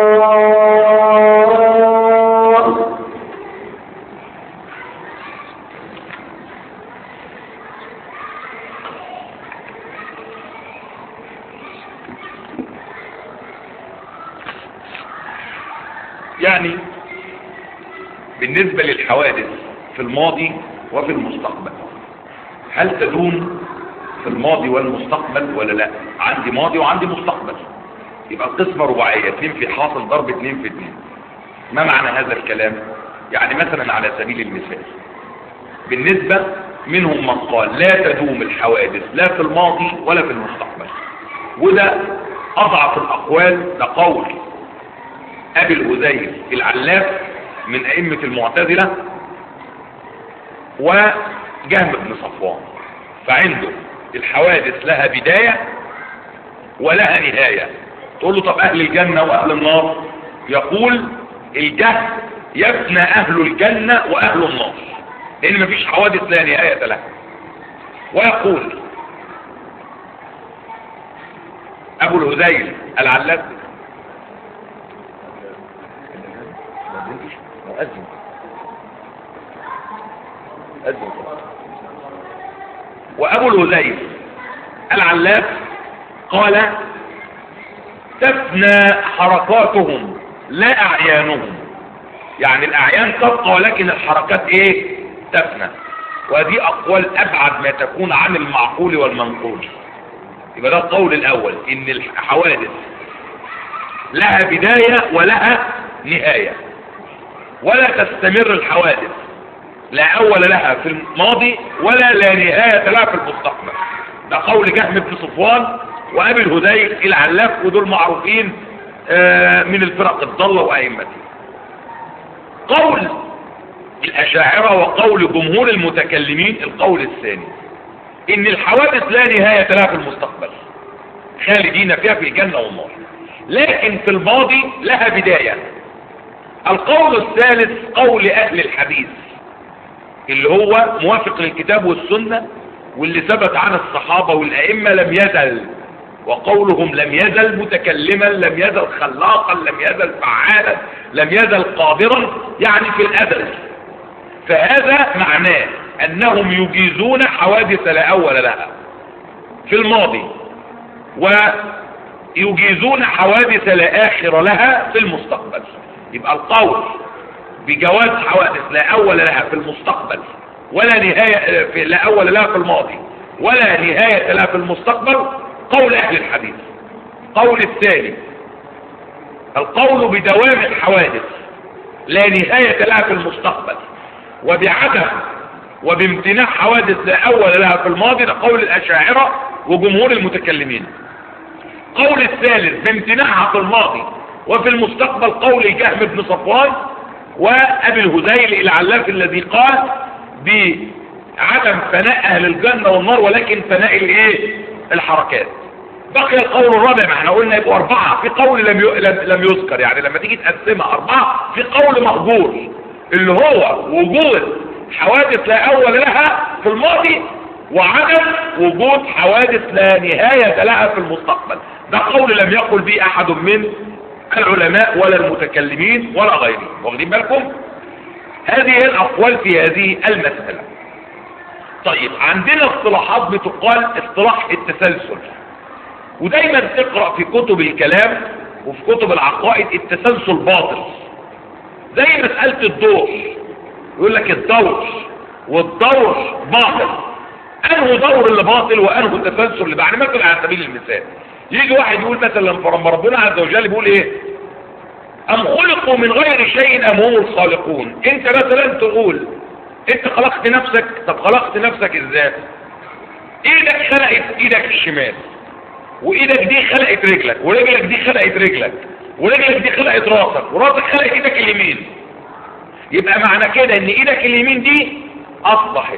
يعني بالنسبة للحوادث في الماضي وفي المستقبل هل تدوم في الماضي والمستقبل ولا لا عندي ماضي وعندي مستقبل يبقى القسمة رباعية اتنين في حاصل ضرب اتنين في اتنين ما معنى هذا الكلام يعني مثلا على سبيل المثال بالنسبة منهم من قال لا تدوم الحوادث لا في الماضي ولا في المستقبل وده اضعف الاقوال ده قول ابي الهذيل العلاف من ائمة المعتزلة وجهم بن صفوان فعنده الحوادث لها بداية ولها نهاية تقول له طب اهل الجنة واهل النار يقول الجهل يفنى اهل الجنة واهل النار لان مفيش حوادث لا نهاية لها ويقول ابو الهذيل العلاف أذن أذن وأبو الهذيل العلاف قال تفنى حركاتهم لا أعيانهم يعني الأعيان تبقى ولكن الحركات إيه تفنى وهذه أقوال أبعد ما تكون عن المعقول والمنقول يبقى ده القول الأول إن الحوادث لها بداية ولها نهاية ولا تستمر الحوادث لا أول لها في الماضي ولا لا نهاية لها في المستقبل ده قول جهم بن صفوان وأبي الهذيل العلاف ودول معروفين آه، من الفرق الضالة وأئمتها قول الأشاعرة وقول جمهور المتكلمين القول الثاني إن الحوادث لا نهاية لها في المستقبل خالدين فيها في الجنة والنار لكن في الماضي لها بداية القول الثالث قول أهل الحديث اللي هو موافق للكتاب والسنة واللي ثبت عن الصحابة والأئمة لم يزل وقولهم لم يزل متكلما لم يزل خلاقا لم يزل فعالا لم يزل قادرا يعني في الأزل فهذا معناه أنهم يجيزون حوادث لا أول لها في الماضي ويجيزون حوادث لا آخر لها في المستقبل يبقى القول بجواز حوادث لا أول لها في المستقبل ولا نهاية في لا أول لها في الماضي ولا نهاية لها في المستقبل قول أهل الحديث قول الثاني القول بدوام الحوادث لا نهاية لها في المستقبل وبعدم وبامتناع حوادث لا أول لها في الماضي ده قول الأشاعرة وجمهور المتكلمين قول الثالث بامتناعها في الماضي وفي المستقبل قول الجهم بن صفوان وأبي الهذيل العلاف الذي قال بعدم فناء أهل الجنة والنار ولكن فناء الايه الحركات بقي القول الرابع ما احنا قلنا يبقوا أربعة في قول لم ي- لم لم يذكر يعني لما تيجي تقسمها أربعة في قول مهجور اللي هو وجود حوادث لا أول لها في الماضي وعدم وجود حوادث لا نهاية لها في المستقبل ده قول لم يقل به أحد من العلماء ولا المتكلمين ولا غيرهم واخدين بالكم هذه هي الأقوال في هذه المسألة طيب عندنا اصطلاحات بتقال اصطلاح التسلسل ودايما تقرأ في كتب الكلام وفي كتب العقائد التسلسل باطل زي مسألة الدور يقول لك الدور والدور باطل انه دور اللي باطل وانه التسلسل اللي يعني مثلا على سبيل المثال يجي واحد يقول مثلا لما ربنا عز وجل بيقول ايه ام خلقوا من غير شيء ام هم الخالقون انت مثلا تقول انت خلقت نفسك طب خلقت نفسك ازاي ايدك خلقت ايدك الشمال وايدك دي خلقت رجلك ورجلك دي خلقت رجلك ورجلك دي خلقت راسك وراسك خلقت ايدك اليمين يبقى معنى كده ان ايدك اليمين دي اصبحت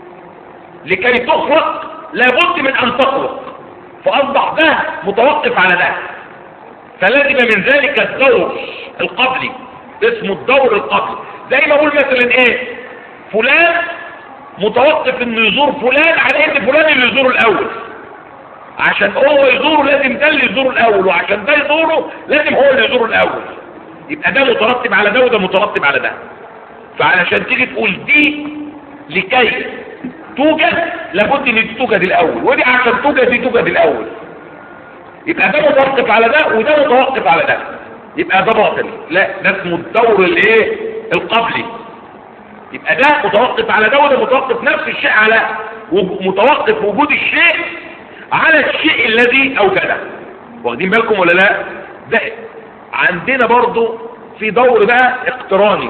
لكي تخلق لابد من ان تخلق فاصبح ده متوقف على ده فلازم من ذلك الدور القبلي اسمه الدور القبلي زي ما اقول مثلا ايه فلان متوقف انه يزور فلان على ان فلان اللي يزوره الاول عشان هو يزوره لازم ده اللي يزوره الاول وعشان ده يزوره لازم هو اللي يزوره الاول يبقى ده مترتب على ده وده مترتب على ده فعلشان تيجي تقول دي لكي توجد لابد ان دي توجد الاول ودي عشان توجد دي توجد الاول يبقى ده متوقف على ده وده متوقف على ده يبقى ده باطل لا ده اسمه الدور الايه القبلي يبقى ده متوقف على ده وده متوقف نفس الشيء على وج- متوقف وجود الشيء على الشيء الذي اوجده واخدين بالكم ولا لا ده عندنا برضو في دور بقى اقتراني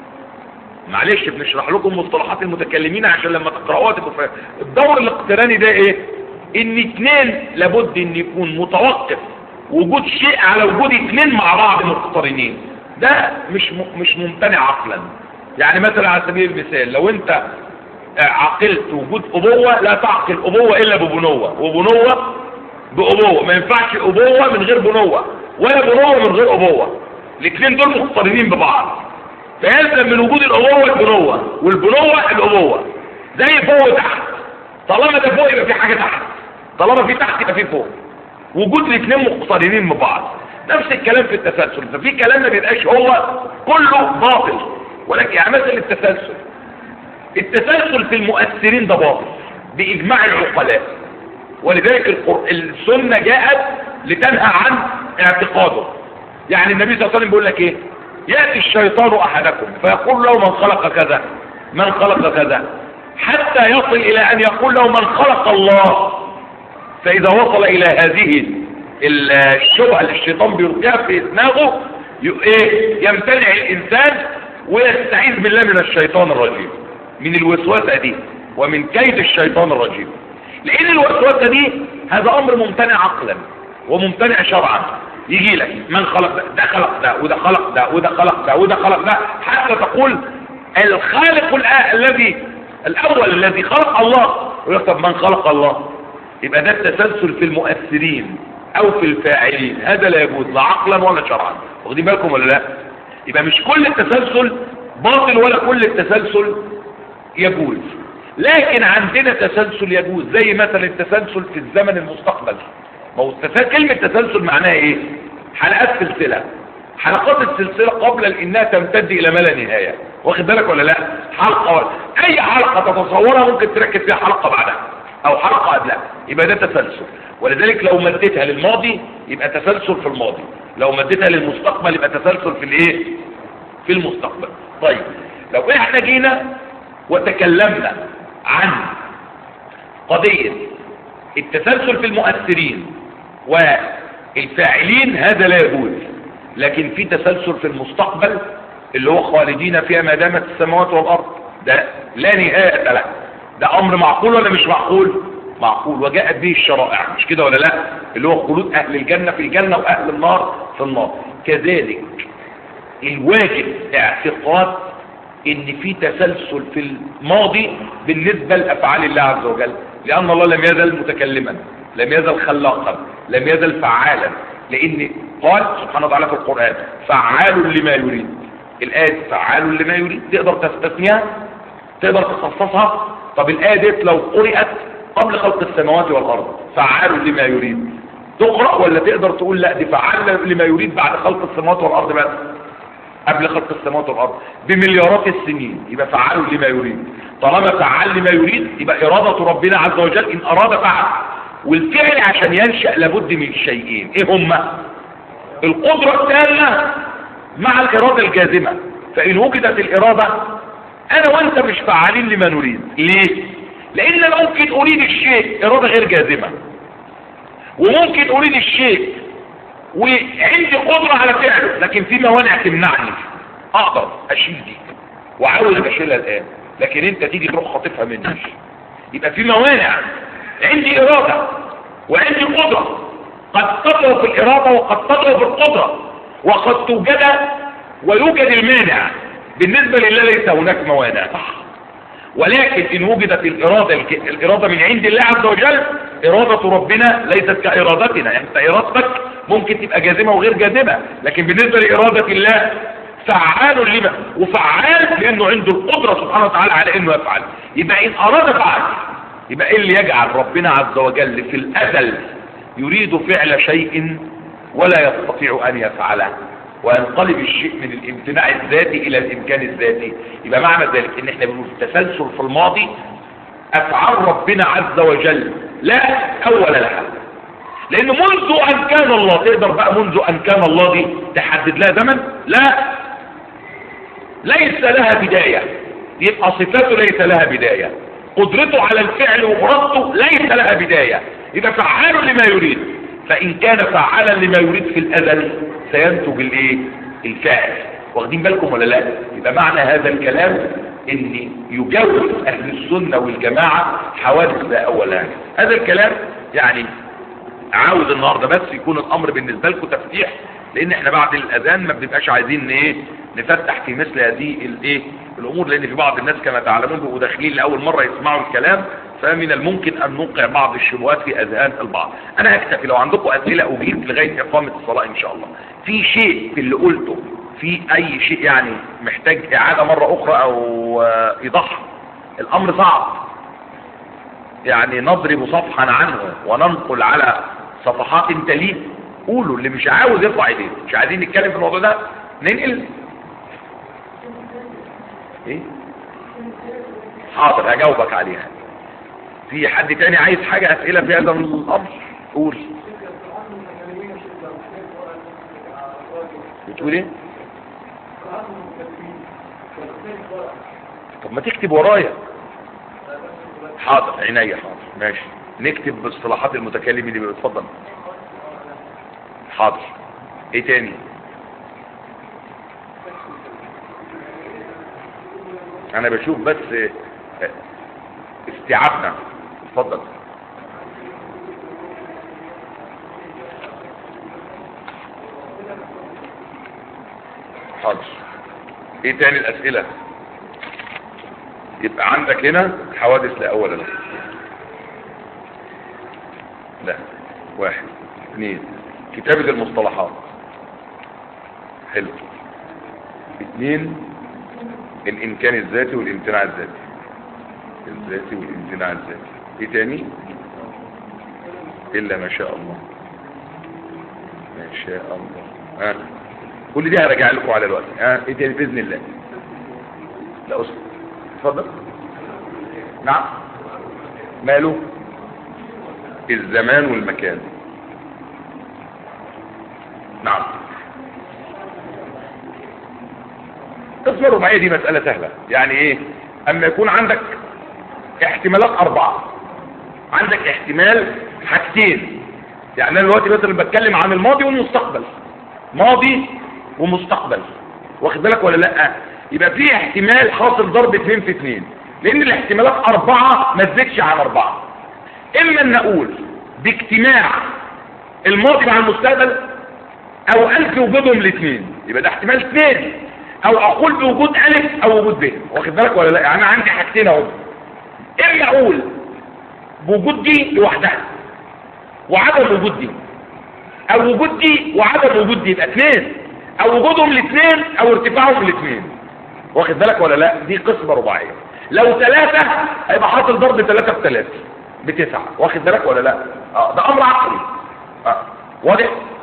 معلش بنشرح لكم مصطلحات المتكلمين عشان لما تقرأوها تبقوا فاهم الدور الاقتراني ده ايه ان اتنين لابد ان يكون متوقف وجود شيء على وجود اتنين مع بعض مقترنين ده مش م... مش ممتنع عقلا يعني مثلا على سبيل المثال لو انت آه، عقلت وجود ابوة لا تعقل ابوة الا ببنوة وبنوة بابوة ما ينفعش ابوة من غير بنوة ولا بنوة من غير ابوة الاثنين دول مقترنين ببعض فيلزم من وجود الابوة البنوة والبنوة الابوة زي فوق وتحت طالما ده فوق يبقى في حاجة تحت طالما في تحت يبقى في فوق وجود الاثنين مقترنين ببعض نفس الكلام في التسلسل ففي كلام ما بيبقاش هو كله باطل ولكن يعني مثل التسلسل التسلسل في المؤثرين ده باطل بإجماع العقلاء ولذلك القر... السنة جاءت لتنهى عن اعتقاده يعني النبي صلى الله عليه وسلم بيقول لك ايه يأتي الشيطان أحدكم فيقول له من خلق كذا من خلق كذا حتى يصل إلى أن يقول له من خلق الله فإذا وصل إلى هذه الشبهة اللي الشيطان بيلقيها في دماغه ي- إيه؟ يمتنع الإنسان ويستعيذ بالله من الشيطان الرجيم من الوسوسة دي ومن كيد الشيطان الرجيم لأن الوسوسة دي هذا أمر ممتنع عقلا وممتنع شرعا يجي لك من خلق ده, ده خلق ده وده خلق ده وده خلق ده وده خلق ده حتى تقول الخالق الآ- الذي الأول الذي خلق الله ويقول طب من خلق الله يبقى ده التسلسل في المؤثرين او في الفاعلين هذا لا يجوز لا عقلا ولا شرعا واخدين بالكم ولا لا يبقى مش كل التسلسل باطل ولا كل التسلسل يجوز لكن عندنا تسلسل يجوز زي مثلا التسلسل في الزمن المستقبل ما هو التسلسل كلمة تسلسل معناها ايه حلقات سلسلة حلقات السلسلة قبل انها تمتد الى ما لا نهاية واخد بالك ولا لا حلقة ولا. اي حلقة تتصورها ممكن تركز فيها حلقة بعدها او حلقة قبلها يبقى ده تسلسل ولذلك لو مدتها للماضي يبقى تسلسل في الماضي لو مدتها للمستقبل يبقى تسلسل في الايه في المستقبل طيب لو احنا جينا وتكلمنا عن قضية التسلسل في المؤثرين والفاعلين هذا لا يجوز لكن في تسلسل في المستقبل اللي هو خالدين فيها ما دامت السماوات والارض ده لا نهاية له ده امر معقول ولا مش معقول معقول وجاءت به الشرائع مش كده ولا لا اللي هو خلود اهل الجنة في الجنة واهل النار في النار كذلك الواجب اعتقاد ان في تسلسل في الماضي بالنسبة لافعال الله عز وجل لان الله لم يزل متكلما لم يزل خلاقا لم يزل فعالا لان قال سبحانه وتعالى في القرآن فعال لما يريد الآية فعال لما يريد تقدر تستثنيها تقدر تخصصها طب الآية ديت لو قرأت قبل خلق السماوات والأرض فعال لما يريد تقرأ ولا تقدر تقول لا دي فعال لما يريد بعد خلق السماوات والأرض بس قبل خلق السماوات والأرض بمليارات السنين يبقى فعال لما يريد طالما فعال لما يريد يبقى إرادة ربنا عز وجل إن أراد فعل والفعل عشان ينشأ لابد من شيئين إيه هما القدرة التامة مع الإرادة الجازمة فإن وجدت الإرادة أنا وأنت مش فعالين لما نريد ليه؟ لأن أنا ممكن أريد الشيء إرادة غير جازمة وممكن أريد الشيء وعندي قدرة على فعله لكن في موانع تمنعني أقدر أشيل دي وعاوز أشيلها الآن لكن أنت تيجي تروح خاطفها مني يبقى في موانع عندي إرادة وعندي قدرة قد تضعف الإرادة وقد تضعف القدرة وقد توجد ويوجد المانع بالنسبة لله ليس هناك موانع صح ولكن إن وجدت الإرادة الإرادة من عند الله عز وجل إرادة ربنا ليست كإرادتنا يعني أنت إرادتك ممكن تبقى جازمة وغير جازمة لكن بالنسبة لإرادة الله فعال لما وفعال لأنه عنده القدرة سبحانه وتعالى على أنه يفعل يبقى إن أراد فعل يبقى إيه اللي يجعل ربنا عز وجل في الأزل يريد فعل شيء ولا يستطيع أن يفعله وينقلب الشيء من الامتناع الذاتي الى الامكان الذاتي يبقى معنى ذلك ان احنا بنقول التسلسل في الماضي افعال ربنا عز وجل لا اول لها لان منذ ان كان الله تقدر بقى منذ ان كان الله دي تحدد لها زمن لا ليس لها بداية يبقى صفاته ليس لها بداية قدرته على الفعل وإرادته ليس لها بداية يبقى فعال لما يريد فإن كان فعالا لما يريد في الأزل سينتج الايه الفاعل واخدين بالكم ولا لا يبقى معنى هذا الكلام ان يجوز اهل السنة والجماعة حوادث لا اولها هذا الكلام يعني عاوز النهاردة بس يكون الامر بالنسبة لكم تفتيح لان احنا بعد الاذان ما بنبقاش عايزين ايه نفتح في مثل هذه الايه الامور لان في بعض الناس كما تعلمون بيبقوا داخلين لاول مرة يسمعوا الكلام فمن الممكن ان نوقع بعض الشبهات في اذهان البعض انا هكتفي لو عندكم اسئله اجيب لغايه اقامه الصلاه ان شاء الله في شيء في اللي قلته في اي شيء يعني محتاج اعاده مره اخرى او ايضاح الامر صعب يعني نضرب صفحا عنه وننقل على صفحات تليه قولوا اللي مش عاوز يرفع ايديه مش عايزين نتكلم في الموضوع ده ننقل ايه حاضر هجاوبك عليها في حد تاني عايز حاجة اسئلة في هذا الامر قول بتقول ايه طب ما تكتب ورايا حاضر عينيا حاضر ماشي نكتب باصطلاحات المتكلم اللي بيتفضل حاضر ايه تاني انا بشوف بس استيعابنا اتفضل حاضر ايه تاني الاسئلة يبقى عندك هنا حوادث لا اول لها لا واحد اثنين كتابة المصطلحات حلو اثنين الامكان الذاتي والامتناع الذاتي الذاتي والامتناع الذاتي ايه تاني الا ما شاء الله ما شاء الله ها آه. كل دي هرجع لكم على الوقت ها آه. ايه تاني باذن الله لا اسف اتفضل نعم ماله الزمان والمكان نعم اصبروا معايا دي مسألة سهلة يعني ايه اما يكون عندك احتمالات اربعة عندك احتمال حاجتين يعني انا دلوقتي مثلا بتكلم عن الماضي والمستقبل ماضي ومستقبل واخد بالك ولا لا يبقى في احتمال حاصل ضرب اتنين في اتنين لان الاحتمالات اربعة ما تزيدش عن اربعة اما ان اقول باجتماع الماضي مع المستقبل او الف وجودهم الاثنين يبقى ده احتمال اثنين او اقول بوجود الف او وجود ب واخد بالك ولا لا يعني انا عندي حاجتين اهو اما اقول بوجود دي لوحدها وعدم وجود دي او وجود دي وعدم وجود دي يبقى اثنين او وجودهم الاثنين او ارتفاعهم الاثنين واخد بالك ولا لا دي قسمه رباعيه لو ثلاثة هيبقى حاصل ضرب ثلاثة في ثلاثة بتسعة واخد بالك ولا لا اه ده امر عقلي اه واضح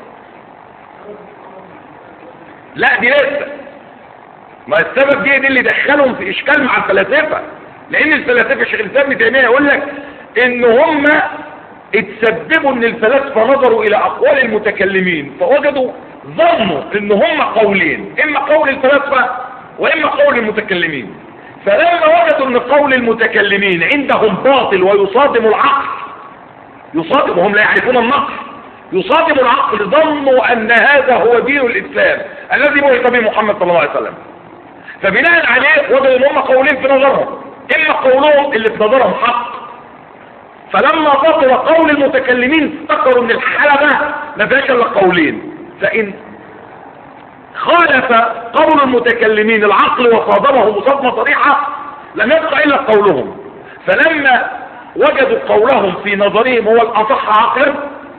لا دي لسه ما السبب دي دي اللي دخلهم في اشكال مع الفلاسفه لان الفلاسفه شيخ الاسلام ابن تيميه يقول لك ان هم اتسببوا ان الفلاسفه نظروا الى اقوال المتكلمين فوجدوا ظنوا ان هم قولين اما قول الفلاسفه واما قول المتكلمين فلما وجدوا ان قول المتكلمين عندهم باطل ويصادم العقل يصادم وهم لا يعرفون النقل يصادم العقل ظنوا ان هذا هو دين الاسلام الذي بعث به محمد صلى الله عليه وسلم فبناء عليه وجدوا ان هم قولين في نظرهم اما قولهم اللي في نظرهم حق فلما بطل قول المتكلمين افتكروا ان الحلبة ما فيهاش الا قولين فان خالف قول المتكلمين العقل وصادمه مصادمة صريحة لم يبقى إلا قولهم فلما وجدوا قولهم في نظرهم هو الأصح عقلا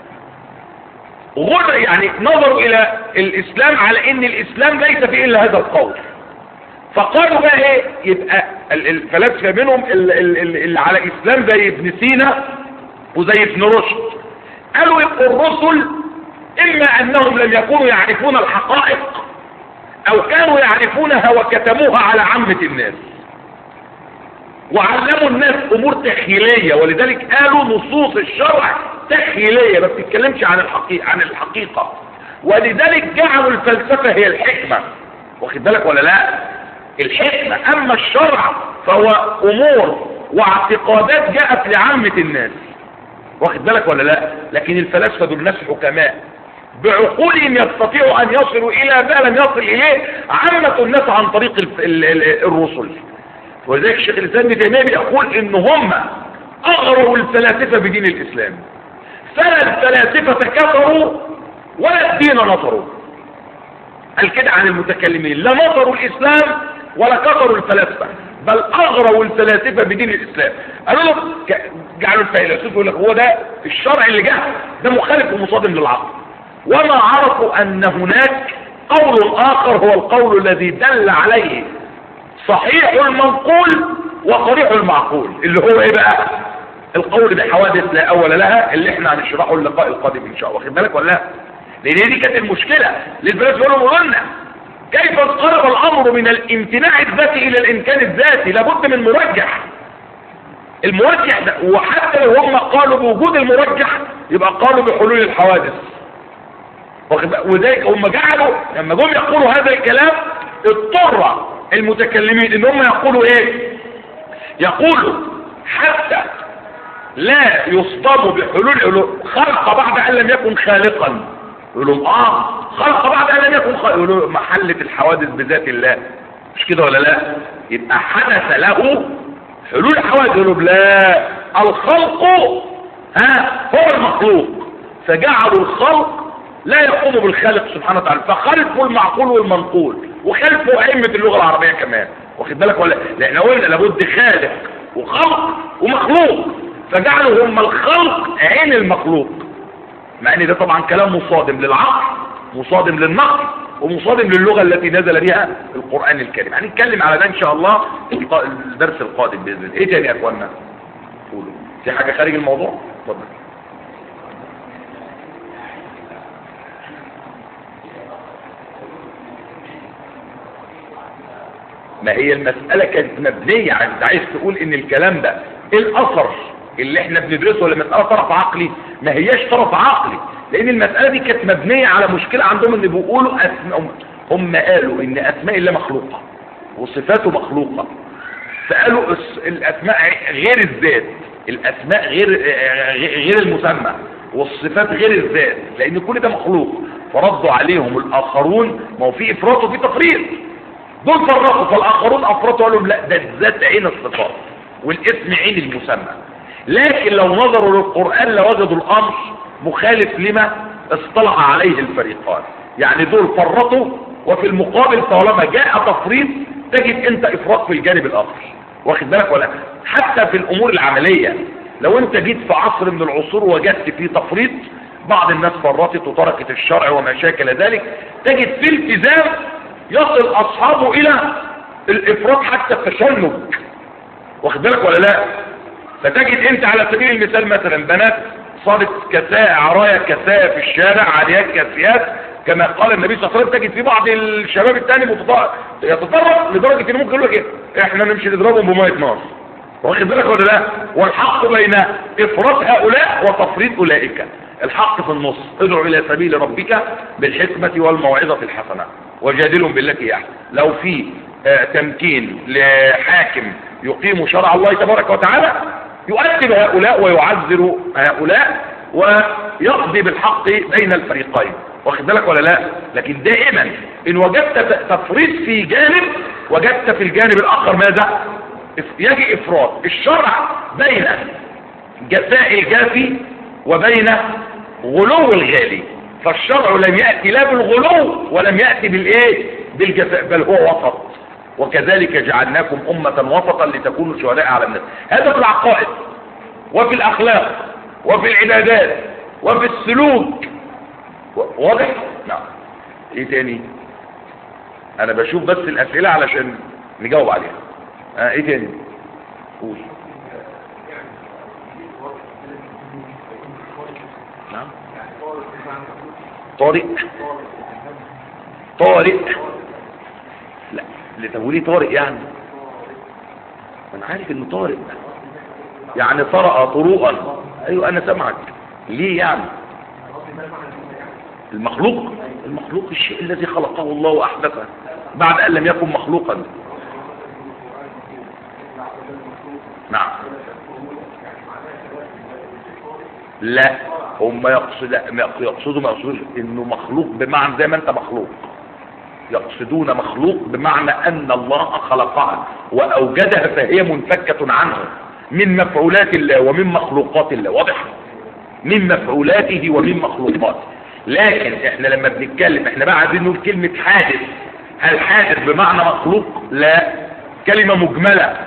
غر يعني نظروا إلى الإسلام على إن الإسلام ليس فيه إلا هذا القول فقالوا بقى ايه يبقى ال- الفلاسفه منهم ال- ال- ال- اللي على اسلام زي ابن سينا وزي ابن رشد قالوا يبقوا الرسل اما انهم لم يكونوا يعرفون الحقائق او كانوا يعرفونها وكتموها على عامة الناس وعلموا الناس امور تخيلية ولذلك قالوا نصوص الشرع تخيلية ما بتتكلمش عن الحقيقة عن الحقيقة ولذلك جعلوا الفلسفة هي الحكمة واخد بالك ولا لا الحكمة اما الشرع فهو امور واعتقادات جاءت لعامة الناس واخد بالك ولا لا لكن الفلاسفة دول ناس حكماء بعقولهم يستطيعوا ان يصلوا الى ما لم يصل اليه عامة الناس عن طريق ال- ال- ال- الرسل ولذلك الشيخ الاسلام ابن تيميه بيقول ان هم اغروا الفلاسفة بدين الاسلام فلا الفلاسفة كفروا ولا الدين نصروا قال كده عن المتكلمين لا نصروا الاسلام ولا كفروا الفلاسفة بل اغروا الفلاسفة بدين الاسلام قالوا لهم ك- جعلوا الفيلسوف يقول لك هو ده الشرع اللي جه ده مخالف ومصادم للعقل وما عرفوا ان هناك قول اخر هو القول الذي دل عليه صحيح المنقول وصريح المعقول اللي هو ايه بقى القول بحوادث لا اول لها اللي احنا هنشرحه اللقاء القادم ان شاء الله واخد بالك ولا لا لان دي كانت المشكله للفلاسفه يقولوا قلنا كيف انقلب الامر من الامتناع الذاتي الى الامكان الذاتي لابد من مرجح المرجح ده وحتى لو هم قالوا بوجود المرجح يبقى قالوا بحلول الحوادث واخد بالك؟ وذلك هم جعلوا لما جم يقولوا هذا الكلام اضطر المتكلمين ان هم يقولوا ايه يقولوا حتى لا يصطدم بحلول يقولوا خلق بعد ان لم يكن خالقا يقولوا اه خلق بعد ان لم يكن خالقا يقولوا محلة الحوادث بذات الله مش كده ولا لا يبقى حدث له حلول حوادث يقولوا لا الخلق ها هو المخلوق فجعلوا الخلق لا يقوم بالخالق سبحانه وتعالى فخلفوا المعقول والمنقول وخلفوا ائمه اللغه العربيه كمان واخد بالك ولا لان قلنا لابد خالق وخلق ومخلوق فجعلوا هم الخلق عين المخلوق مع ان ده طبعا كلام مصادم للعقل مصادم للنقل ومصادم للغه التي نزل بها القران الكريم هنتكلم على ده ان شاء الله الق- الدرس القادم باذن الله ايه تاني يا اخوانا قولوا في حاجه خارج الموضوع اتفضل ما هي المسألة كانت مبنية على انت عايز تقول ان الكلام ده ايه الاثر اللي احنا بندرسه ولا مسألة طرف عقلي ما هياش طرف عقلي لان المسألة دي كانت مبنية على مشكلة عندهم ان بيقولوا أسماء هم, هم قالوا ان اسماء الله مخلوقة وصفاته مخلوقة فقالوا الس- الاسماء غير الذات الاسماء غير غير المسمى والصفات غير الذات لان كل ده مخلوق فردوا عليهم الاخرون ما هو في افراط وفي تفريط دول فرقوا فالاخرون افرطوا قالوا لا ده الذات عين الصفات والاسم عين المسمى لكن لو نظروا للقرآن لوجدوا الامر مخالف لما اصطلح عليه الفريقان يعني دول فرطوا وفي المقابل طالما جاء تفريط تجد انت افراط في الجانب الاخر واخد بالك ولا حتى في الامور العملية لو انت جيت في عصر من العصور وجدت فيه تفريط بعض الناس فرطت وتركت الشرع وما شاكل ذلك تجد في التزام يصل اصحابه الى الافراط حتى التشنج واخد بالك ولا لا فتجد انت على سبيل المثال مثلا بنات صارت كساء عرايا كساء في الشارع عاريات كاسيات كما قال النبي صلى الله عليه وسلم تجد في بعض الشباب التاني متط- يتطرق لدرجة انه ممكن يقول لك ايه احنا نمشي نضربهم بمية نار واخد بالك ولا لا والحق بين افراط هؤلاء وتفريط اولئك الحق في النص ادعو الى سبيل ربك بالحكمة والموعظة الحسنة وجادلهم بالتي هي احسن لو في آه، تمكين لحاكم يقيم شرع الله تبارك وتعالى يؤدب هؤلاء ويعذر هؤلاء ويقضي بالحق بين الفريقين واخد بالك ولا لا لكن دائما ان وجدت ت- تفريط في جانب وجدت في الجانب الاخر ماذا اف- يجي افراط الشرع بين جفاء الجافي وبين غلو الغالي فالشرع لم يأتي لا بالغلو ولم يأتي بالايه بالجفاء بل هو وسط وكذلك جعلناكم أمة وسطا لتكونوا شهداء على الناس هذا في العقائد وفي الأخلاق وفي العبادات وفي السلوك واضح؟ نعم ايه تاني انا بشوف بس الاسئلة علشان نجاوب عليها اه ايه تاني قول نعم طارق طارق لا اللي تقولي طارق يعني انا عارف انه طارق يعني طرأ طروقا ايوه انا سامعك ليه يعني المخلوق المخلوق الشيء الذي خلقه الله واحدثه بعد ان لم يكن مخلوقا نعم لا هم يقصد يقصدوا ما يقصدوش انه مخلوق بمعنى زي ما انت مخلوق يقصدون مخلوق بمعنى ان الله خلقها واوجدها فهي منفكة عنه من مفعولات الله ومن مخلوقات الله واضح من مفعولاته ومن مخلوقاته لكن احنا لما بنتكلم احنا بقى عايزين نقول كلمة حادث هل حادث بمعنى مخلوق لا كلمة مجملة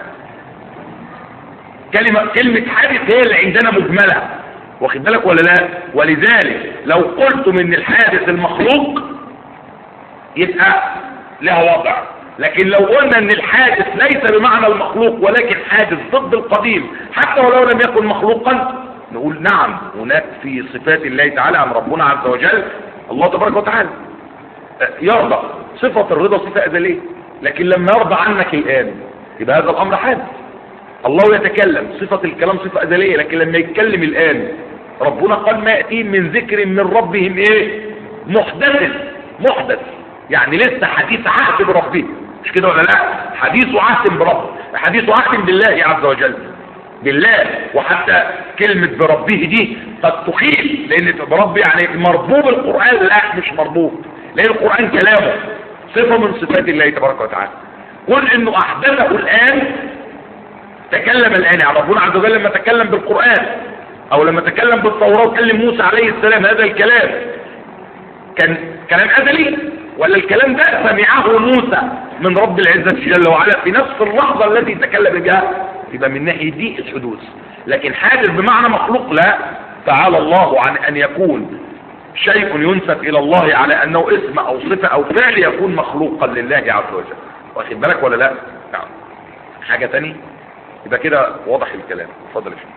كلمة كلمة حادث هي اللي عندنا مجملة واخد بالك ولا لا ولذلك لو قلتم ان الحادث المخلوق يبقى له وضع لكن لو قلنا ان الحادث ليس بمعنى المخلوق ولكن حادث ضد القديم حتى ولو لم يكن مخلوقا نقول نعم هناك في صفات الله تعالى عن ربنا عز وجل الله تبارك وتعالى يرضى صفة الرضا صفة أزلية لكن لما يرضى عنك الآن يبقى هذا الأمر حادث الله يتكلم صفة الكلام صفة أزلية لكن لما يتكلم الآن ربنا قال ما يأتيهم من ذكر من ربهم ايه محدث محدث يعني لسه حديث عهد بربه مش كده ولا لا حديث عهد برب حديث عهد بالله عز وجل بالله وحتى كلمة بربه دي قد تخيل لان برب يعني مربوب القرآن لا مش مربوب لان القرآن كلامه صفة من صفات الله تبارك وتعالى قل انه احدثه الان تكلم الان يعني ربنا عز وجل لما تكلم بالقرآن او لما تكلم بالتوراة وكلم موسى عليه السلام هذا الكلام كان كلام ازلي ولا الكلام ده سمعه موسى من رب العزة جل وعلا في نفس اللحظة التي تكلم بها يبقى من ناحية دي الحدوث لكن حادث بمعنى مخلوق لا تعالى الله عن ان يكون شيء ينسب الى الله على انه اسم او صفة او فعل يكون مخلوقا لله عز وجل واخد بالك ولا لا نعم حاجة تاني يبقى كده واضح الكلام اتفضل يا شيخ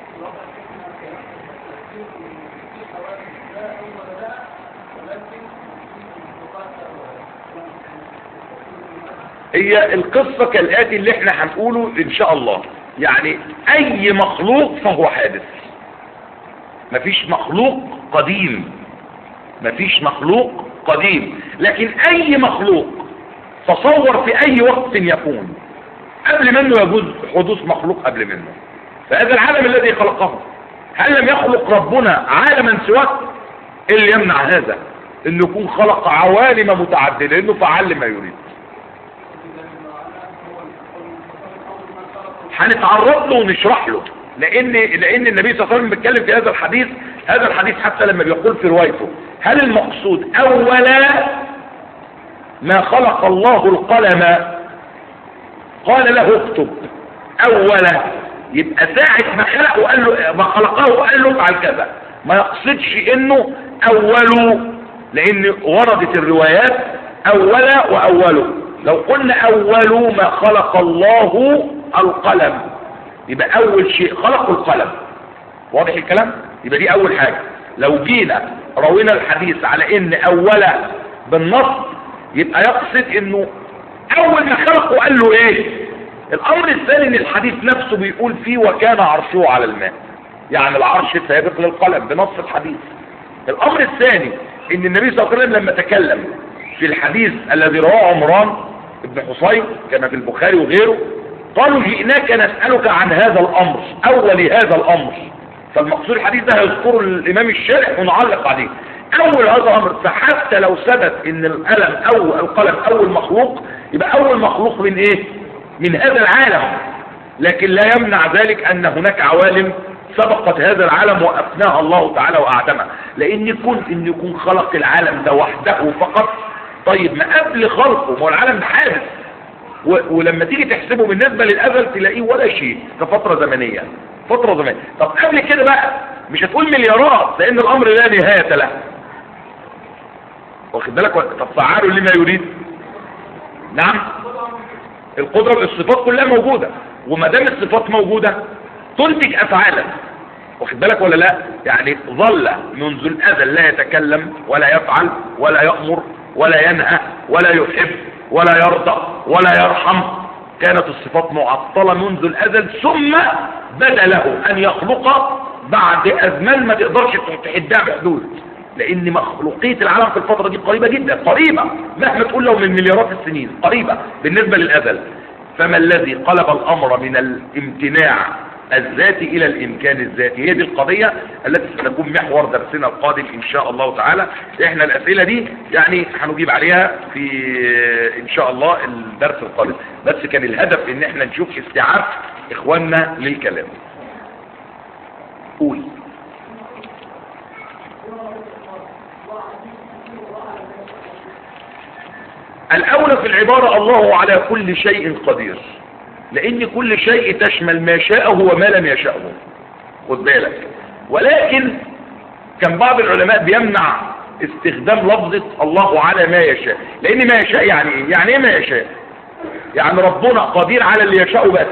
هي القصة كالآتي اللي احنا هنقوله ان شاء الله يعني اي مخلوق فهو حادث مفيش مخلوق قديم مفيش مخلوق قديم لكن اي مخلوق تصور في اي وقت يكون قبل منه يجوز حدوث مخلوق قبل منه فهذا العالم الذي خلقه هل لم يخلق ربنا عالما سواه إيه اللي يمنع هذا انه يكون خلق عوالم متعددة انه فعل ما يريد هنتعرض له ونشرح له لان لان النبي صلى الله عليه وسلم بيتكلم في هذا الحديث هذا الحديث حتى لما بيقول في روايته هل المقصود اولا ما خلق الله القلم قال له اكتب اولا يبقى ساعة ما خلقه وقال له ما خلقه وقال له افعل كذا ما يقصدش انه اولوا لان وردت الروايات اولا واولوا لو قلنا اولوا ما خلق الله القلم يبقى اول شيء خلق القلم واضح الكلام يبقى دي اول حاجة لو جينا روينا الحديث على ان اولا بالنص يبقى يقصد انه اول ما خلقه قال له ايه الامر الثاني ان الحديث نفسه بيقول فيه وكان عرشه على الماء يعني العرش سابق للقلم بنص الحديث الامر الثاني ان النبي صلى الله عليه وسلم لما تكلم في الحديث الذي رواه عمران ابن حصين كما في البخاري وغيره قالوا جئناك نسألك عن هذا الامر اول هذا الامر فالمقصود الحديث ده هيذكره الامام الشارح ونعلق عليه اول هذا الامر فحتى لو ثبت ان القلم او القلم اول مخلوق يبقى اول مخلوق من ايه من هذا العالم لكن لا يمنع ذلك ان هناك عوالم سبقت هذا العالم وأفناها الله تعالى وأعدمها لأن يكون إن يكون خلق العالم ده وحده فقط طيب ما قبل خلقه ما هو العالم ده حادث و- ولما تيجي تحسبه بالنسبة للأزل تلاقيه ولا شيء كفترة زمنية فترة زمنية طب قبل كده بقى مش هتقول مليارات لأن الأمر لا نهاية له واخد بالك ولا- طب فعاله لما يريد نعم القدرة الصفات كلها موجودة وما دام الصفات موجودة تنتج أفعالا واخد بالك ولا لا يعني ظل منذ الأزل لا يتكلم ولا يفعل ولا يأمر ولا ينهى ولا يحب ولا يرضى ولا يرحم كانت الصفات معطلة منذ الأزل ثم بدا له أن يخلق بعد أزمان ما تقدرش تحدها بحدود لأن مخلوقية العالم في الفترة دي قريبة جدا قريبة مهما تقول لو من مليارات السنين قريبة بالنسبة للأزل فما الذي قلب الأمر من الامتناع الذاتي إلى الإمكان الذاتي هي دي القضية التي ستكون محور درسنا القادم إن شاء الله تعالى إحنا الأسئلة دي يعني هنجيب عليها في إن شاء الله الدرس القادم بس كان الهدف إن إحنا نشوف استيعاب إخواننا للكلام قول الأولى في العبارة الله على كل شيء قدير لأن كل شيء تشمل ما شاءه وما لم يشاءه خد بالك ولكن كان بعض العلماء بيمنع استخدام لفظة الله على ما يشاء لأن ما يشاء يعني إيه؟ يعني إيه ما يشاء يعني ربنا قدير على اللي يشاءه بس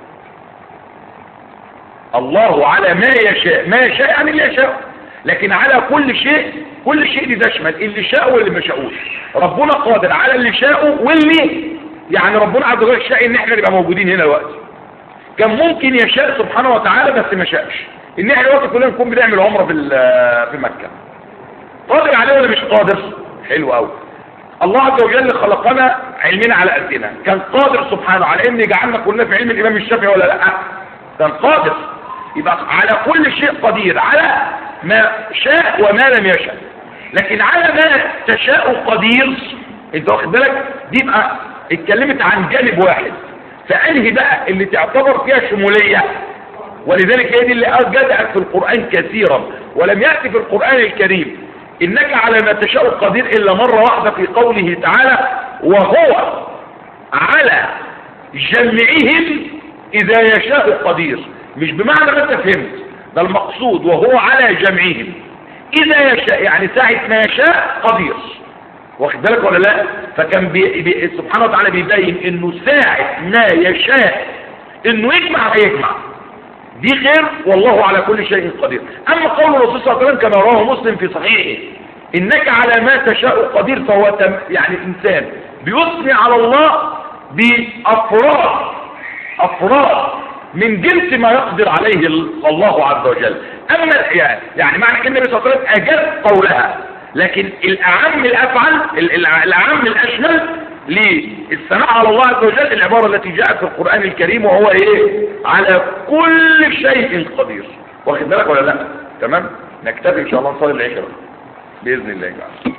الله على ما يشاء ما يشاء يعني اللي يشاء لكن على كل شيء كل شيء دي تشمل اللي شاءه واللي ما شاءوش ربنا قادر على اللي شاءه واللي يعني ربنا عز وجل شاء ان احنا نبقى موجودين هنا دلوقتي كان ممكن يشاء سبحانه وتعالى بس ما شاءش ان احنا دلوقتي كلنا نكون بنعمل عمره في ال- في مكه قادر عليه ولا مش قادر حلو قوي الله عز وجل خلقنا علمنا على قدنا كان قادر سبحانه على ان يجعلنا كلنا في علم الامام الشافعي ولا لا كان قادر يبقى على كل شيء قدير على ما شاء وما لم يشاء لكن على ما تشاء قدير انت واخد بالك دي بقى اتكلمت عن جانب واحد فانهي بقى اللي تعتبر فيها شموليه ولذلك هي دي اللي جاءت في القرآن كثيرا ولم يأتي في القرآن الكريم إنك على ما تشاء قدير إلا مرة واحدة في قوله تعالى وهو على جمعهم إذا يشاء قدير مش بمعنى ما انت فهمت ده المقصود وهو على جمعهم إذا يشاء يعني ساعة ما يشاء قدير واخد بالك ولا لا فكان بي بي سبحانه وتعالى بيبين انه ساعة ما يشاء انه يجمع هيجمع دي خير والله على كل شيء قدير اما قول الرسول صلى الله عليه وسلم كما رواه مسلم في صحيحه انك على ما تشاء قدير فهو تم يعني انسان بيثني على الله بافراد افراد من جنس ما يقدر عليه الله عز وجل اما يعني, يعني معنى كلمه النبي صلى الله عليه وسلم اجاز قولها لكن الاعم الافعل ال- ال- الاعم الاشمل للثناء على الله عز وجل العبارة التي جاءت في القرآن الكريم وهو ايه على كل شيء قدير واخد بالك ولا لا تمام نكتفي ان شاء الله نصلي العشاء بإذن الله تعالى